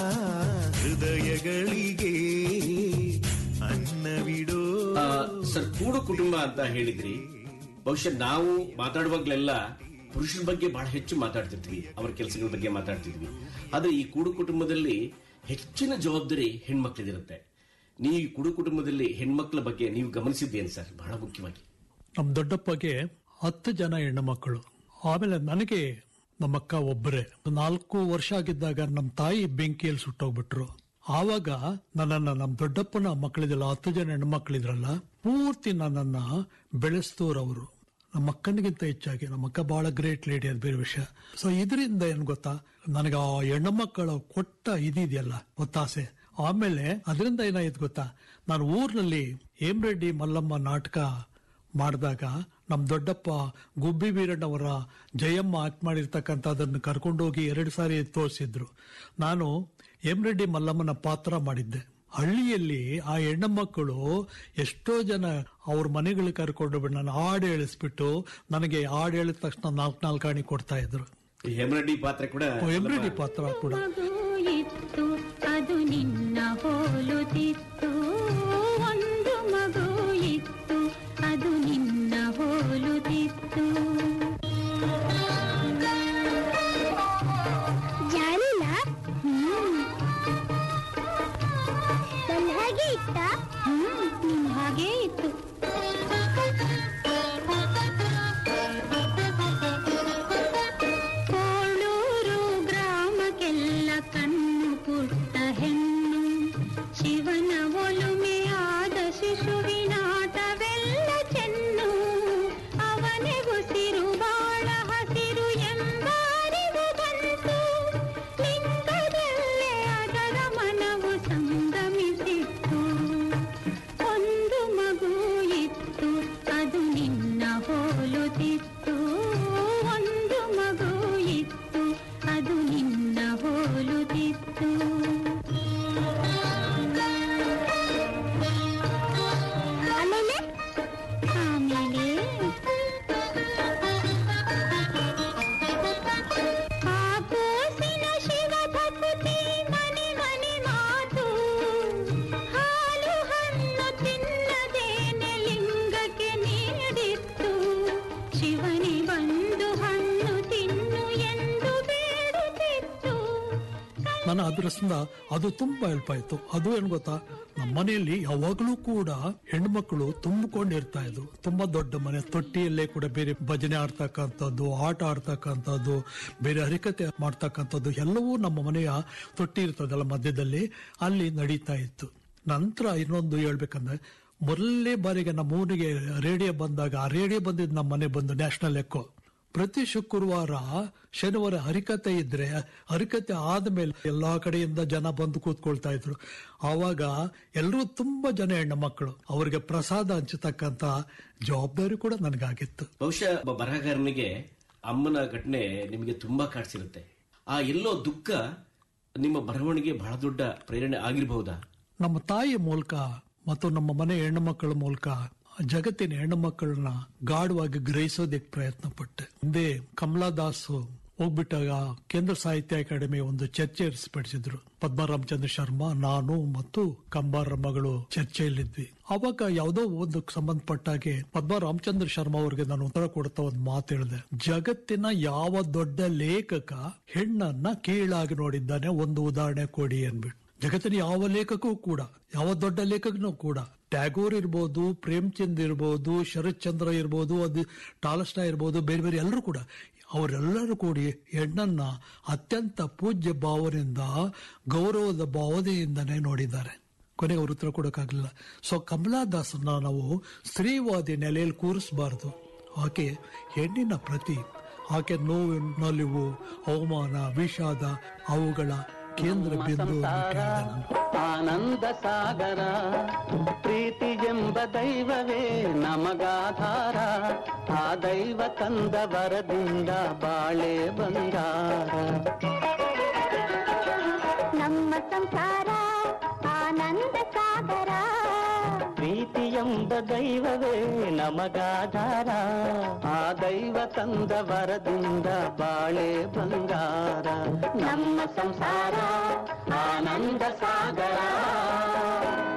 Speaker 8: ಹೃದಯಗಳಿಗೆ ಅನ್ನವಿಡೋ
Speaker 9: ಆ, ಸರ್ ಕೂಡು ಕುಟುಂಬ ಅಂತ ಹೇಳಿದ್ರಿ ಬಹುಶಃ ನಾವು ಮಾತಾಡುವಾಗ್ಲೆಲ್ಲ ಪುರುಷರ ಬಗ್ಗೆ ಬಹಳ ಹೆಚ್ಚು ಮಾತಾಡ್ತಿರ್ತೀವಿ ಅವರ ಕೆಲಸಗಳ ಬಗ್ಗೆ ಮಾತಾಡ್ತಿದ್ವಿ ಆದ್ರೆ ಈ ಕೂಡು ಕುಟುಂಬದಲ್ಲಿ ಹೆಚ್ಚಿನ ಜವಾಬ್ದಾರಿ ಹೆಣ್ಮಕ್ಳಿದಿರುತ್ತೆ ನೀವು ಈ ಕೂಡು ಕುಟುಂಬದಲ್ಲಿ ಹೆಣ್ಮಕ್ಳ ಬಗ್ಗೆ ನೀವು ಗಮನಿಸಿದ್ದೇನು ಸರ್ ಬಹಳ ಮುಖ್ಯವಾಗಿ
Speaker 10: ನಮ್ಮ ದೊಡ್ಡಪ್ಪಗೆ ಹತ್ತು ಜನ ಹೆಣ್ಣು ಮಕ್ಕಳು ಆಮೇಲೆ ನನಗೆ ನಮ್ಮಕ್ಕ ಒಬ್ಬರೇ ನಾಲ್ಕು ವರ್ಷ ಆಗಿದ್ದಾಗ ನಮ್ಮ ತಾಯಿ ಬೆಂಕಿಯಲ್ಲಿ ಸುಟ್ಟೋಗ್ಬಿಟ್ರು ಆವಾಗ ನನ್ನನ್ನ ನಮ್ಮ ದೊಡ್ಡಪ್ಪನ ಮಕ್ಕಳಿದೆಲ್ಲ ಹತ್ತು ಜನ ಹೆಣ್ಣು ಮಕ್ಕಳಿದ್ರಲ್ಲ ಪೂರ್ತಿ ನನ್ನನ್ನ ಬೆಳೆಸ್ತೋರವರು ನಮ್ಮ ಅಕ್ಕನಿಗಿಂತ ಹೆಚ್ಚಾಗಿ ನಮ್ಮ ಅಕ್ಕ ಬಹಳ ಗ್ರೇಟ್ ಲೇಡಿ ಅದು ಬೇರೆ ವಿಷಯ ಸೊ ಇದರಿಂದ ಏನ್ ಗೊತ್ತಾ ನನಗೆ ಆ ಹೆಣ್ಣು ಮಕ್ಕಳು ಕೊಟ್ಟ ಇದಿದೆಯಲ್ಲ ಒತ್ತಾಸೆ ಆಮೇಲೆ ಅದರಿಂದ ಏನಾಯ್ತು ಗೊತ್ತಾ ನಾನು ಊರಿನಲ್ಲಿ ಹೇಮರೆಡ್ಡಿ ಮಲ್ಲಮ್ಮ ನಾಟಕ ಮಾಡಿದಾಗ ನಮ್ಮ ದೊಡ್ಡಪ್ಪ ಗುಬ್ಬಿ ವೀರಣ್ಣವರ ಜಯಮ್ಮ ಆಕ್ಟ್ ಮಾಡಿರ್ತಕ್ಕಂಥದ್ದನ್ನು ಕರ್ಕೊಂಡೋಗಿ ಎರಡು ಸಾರಿ ತೋರಿಸಿದ್ರು ನಾನು ಎಮ್ರೆಡ್ಡಿ ಮಲ್ಲಮ್ಮನ ಪಾತ್ರ ಮಾಡಿದ್ದೆ ಹಳ್ಳಿಯಲ್ಲಿ ಆ ಹೆಣ್ಣು ಮಕ್ಕಳು ಎಷ್ಟೋ ಜನ ಅವ್ರ ಮನೆಗಳಿಗೆ ಕರ್ಕೊಂಡು ಬಿಟ್ಟು ನಾನು ಹಾಡು ಹೇಳಿಸ್ಬಿಟ್ಟು ನನಗೆ ಹಾಡು ಹೇಳಿದ ತಕ್ಷಣ ನಾಲ್ಕು ನಾಲ್ಕು ಆಣಿ ಕೊಡ್ತಾ ಇದ್ರು
Speaker 9: ಈ ಹೆಮರಡಿ ಪಾತ್ರ ಕೂಡ
Speaker 10: ಎಮ್ರೆಡ್ಡಿ ಪಾತ್ರ ಕೂಡ
Speaker 11: ಇತ್ತು ಅದು ನಿನ್ನ ಹೋಲುತ್ತಿತ್ತು ಒಂದು ಮಗು ಇತ್ತು ಅದು ನಿನ್ನ ಹೋಲುತ್ತಿತ್ತು
Speaker 12: ಜಾಣಿನ ನನ್ನ ಹಾಗೆ ಇತ್ತ
Speaker 11: ಹ್ಮ್ ನಿನ್ ಹಾಗೇ ಇತ್ತು ಕೋಳೂರು ಗ್ರಾಮಕ್ಕೆಲ್ಲ ಕಣ್ಣು ಪುಟ್ಟ ಹೆಣ್ಣು ಶಿವನ ಒಲುಮೆಯಾದ ಶಿಶುವಿನಾಟವೆಲ್ಲ ಚೆನ್ನು ಅವನೇ ಉಸಿರು ಬಾಳ ಹಸಿರು ಎಂಬಾರಿವು ಬಂತು ಲಿಂಗದಲ್ಲೇ ಅದರ ಮನವು ಸಂಗಮಿಸಿತ್ತು ಒಂದು ಮಗು ಇತ್ತು ಅದು ನಿನ್ನ ಹೋಲುತ್ತಿತ್ತು ಒಂದು ಮಗು ಇತ್ತು ಅದು ನಿನ್ನ ಹೋಲುತ್ತಿತ್ತು
Speaker 12: ಆಮೇಲೆ
Speaker 11: ಆಮೇಲೆ ಆ ಕೂಸಿನ ಶಿವ ಭಕ್ತಿ ಮನೆ ಮನೆ ಮಾತು ಹಾಲು ಹಣ್ಣು ತಿನ್ನದೇನೆ ಲಿಂಗಕ್ಕೆ ನೀಡಿತ್ತು ಶಿವನಿ ಬಂದು ಹಣ್ಣು ತಿನ್ನು ಎಂದು ಬೇಡುತ್ತಿತ್ತು
Speaker 10: ನನ್ನ ಅದೃಷ್ಟದಿಂದ ಅದು ತುಂಬಾ ಹೆಲ್ಪ್ ಆಯ್ತು ಅದು ಏನ್ ಗೊತ್ತಾ ನಮ್ಮ ಮನೆಯಲ್ಲಿ ಯಾವಾಗಲೂ ಕೂಡ ಹೆಣ್ಮಕ್ಳು ತುಂಬಿಕೊಂಡಿರ್ತಾ ಇದ್ರು ತುಂಬಾ ದೊಡ್ಡ ಮನೆ ತೊಟ್ಟಿಯಲ್ಲೇ ಕೂಡ ಬೇರೆ ಭಜನೆ ಆಡ್ತಕ್ಕಂಥದ್ದು ಆಟ ಆಡ್ತಕ್ಕಂಥದ್ದು ಬೇರೆ ಹರಿಕತೆ ಮಾಡ್ತಕ್ಕಂಥದ್ದು ಎಲ್ಲವೂ ನಮ್ಮ ಮನೆಯ ತೊಟ್ಟಿ ಇರ್ತದಲ್ಲ ಮಧ್ಯದಲ್ಲಿ ಅಲ್ಲಿ ನಡೀತಾ ಇತ್ತು ನಂತರ ಇನ್ನೊಂದು ಹೇಳ್ಬೇಕಂದ್ರೆ ಮೊದಲನೇ ಬಾರಿಗೆ ನಮ್ಮ ಊರಿಗೆ ರೇಡಿಯೋ ಬಂದಾಗ ಆ ರೇಡಿಯೋ ಬಂದಿದ್ದು ನಮ್ಮ ಮನೆ ಬಂದು ನ್ಯಾಷನಲ್ ಎಕ್ಕೋ ಪ್ರತಿ ಶುಕ್ರವಾರ ಶನಿವಾರ ಹರಿಕತೆ ಇದ್ರೆ ಹರಿಕತೆ ಆದ್ಮೇಲೆ ಎಲ್ಲಾ ಕಡೆಯಿಂದ ಜನ ಬಂದು ಕೂತ್ಕೊಳ್ತಾ ಇದ್ರು ಆವಾಗ ಎಲ್ಲರೂ ತುಂಬಾ ಜನ ಹೆಣ್ಣು ಮಕ್ಕಳು ಅವರಿಗೆ ಪ್ರಸಾದ ಹಂಚತಕ್ಕಂತ ಜವಾಬ್ದಾರಿ ಕೂಡ ನನಗಾಗಿತ್ತು
Speaker 9: ಬಹುಶಃ ಒಬ್ಬ ಬರಹಗಾರನಿಗೆ ಅಮ್ಮನ ಘಟನೆ ನಿಮಗೆ ತುಂಬಾ ಕಾಡ್ಸಿರುತ್ತೆ ಆ ಎಲ್ಲೋ ದುಃಖ ನಿಮ್ಮ ಬರವಣಿಗೆ ಬಹಳ ದೊಡ್ಡ ಪ್ರೇರಣೆ ಆಗಿರಬಹುದಾ
Speaker 10: ನಮ್ಮ ತಾಯಿ ಮೂಲಕ ಮತ್ತು ನಮ್ಮ ಮನೆ ಹೆಣ್ಣು ಮಕ್ಕಳ ಮೂಲಕ ಜಗತ್ತಿನ ಹೆಣ್ಣು ಮಕ್ಕಳನ್ನ ಗಾಢವಾಗಿ ಗ್ರಹಿಸೋದಕ್ಕೆ ಪ್ರಯತ್ನ ಪಟ್ಟೆ ಹಿಂದೆ ಕಮಲಾದಾಸ್ ಹೋಗ್ಬಿಟ್ಟಾಗ ಕೇಂದ್ರ ಸಾಹಿತ್ಯ ಅಕಾಡೆಮಿ ಒಂದು ಚರ್ಚೆ ಏರ್ಪಡಿಸಿದ್ರು ಪದ್ಮ ರಾಮಚಂದ್ರ ಶರ್ಮಾ ನಾನು ಮತ್ತು ಕಂಬಾರ ಮಗಳು ಚರ್ಚೆಯಲ್ಲಿದ್ವಿ ಅವಾಗ ಯಾವುದೋ ಒಂದು ಸಂಬಂಧಪಟ್ಟಾಗೆ ಪದ್ಮ ರಾಮಚಂದ್ರ ಶರ್ಮಾ ಅವರಿಗೆ ನಾನು ಉತ್ತರ ಕೊಡ್ತಾ ಒಂದು ಮಾತು ಹೇಳಿದೆ ಜಗತ್ತಿನ ಯಾವ ದೊಡ್ಡ ಲೇಖಕ ಹೆಣ್ಣನ್ನ ಕೀಳಾಗಿ ನೋಡಿದ್ದಾನೆ ಒಂದು ಉದಾಹರಣೆ ಕೊಡಿ ಅನ್ಬಿಟ್ಟು ಜಗತ್ತಿನ ಯಾವ ಲೇಖಕೂ ಕೂಡ ಯಾವ ದೊಡ್ಡ ಲೇಖಕನೂ ಕೂಡ ಟ್ಯಾಗೋರ್ ಇರ್ಬೋದು ಪ್ರೇಮ್ಚಂದ್ ಇರ್ಬೋದು ಶರತ್ ಚಂದ್ರ ಇರ್ಬೋದು ಅದು ಟಾಲಸ್ಟಾ ಇರ್ಬೋದು ಬೇರೆ ಬೇರೆ ಎಲ್ಲರೂ ಕೂಡ ಅವರೆಲ್ಲರೂ ಕೂಡಿ ಹೆಣ್ಣನ್ನ ಅತ್ಯಂತ ಪೂಜ್ಯ ಭಾವನೆಯಿಂದ ಗೌರವದ ಭಾವನೆಯಿಂದನೇ ನೋಡಿದ್ದಾರೆ ಕೊನೆಗೆ ಅವ್ರ ಉತ್ತರ ಕೊಡೋಕ್ಕಾಗಲಿಲ್ಲ ಸೊ ಕಮಲಾದಾಸನ್ನ ನಾವು ಸ್ತ್ರೀವಾದಿ ನೆಲೆಯಲ್ಲಿ ಕೂರಿಸಬಾರ್ದು ಆಕೆ ಹೆಣ್ಣಿನ ಪ್ರತಿ ಆಕೆ ನೋವು ನಲಿವು ಅವಮಾನ ವಿಷಾದ ಅವುಗಳ ಕೇಂದ್ರ ಬಿಂದು ಅಂದ್ಬಿಟ್ಟು ಹೇಳಿದೆ ನಾನು.
Speaker 13: ಆನಂದ ಸಾಗರ ಪ್ರೀತಿ ಎಂಬ ದೈವವೇ ನಮಗಾಧಾರ ಆ ದೈವ ತಂದ ವರದಿಂದ ಬಾಳೆ ಬಂಗಾರ
Speaker 12: ನಮ್ಮ ಸಂಸಾರ ಆನಂದ ಸಾಗರ
Speaker 13: ಪ್ರೀತಿ ಎಂಬ ದೈವವೇ ನಮಗಾಧಾರ ಆ ದೈವ ತಂದ ವರದಿಂದ ಬಾಳೆ ಬಂಗಾರ ನಮ್ಮ ಸಂಸಾರ ಆನಂದ ಸಾಗರ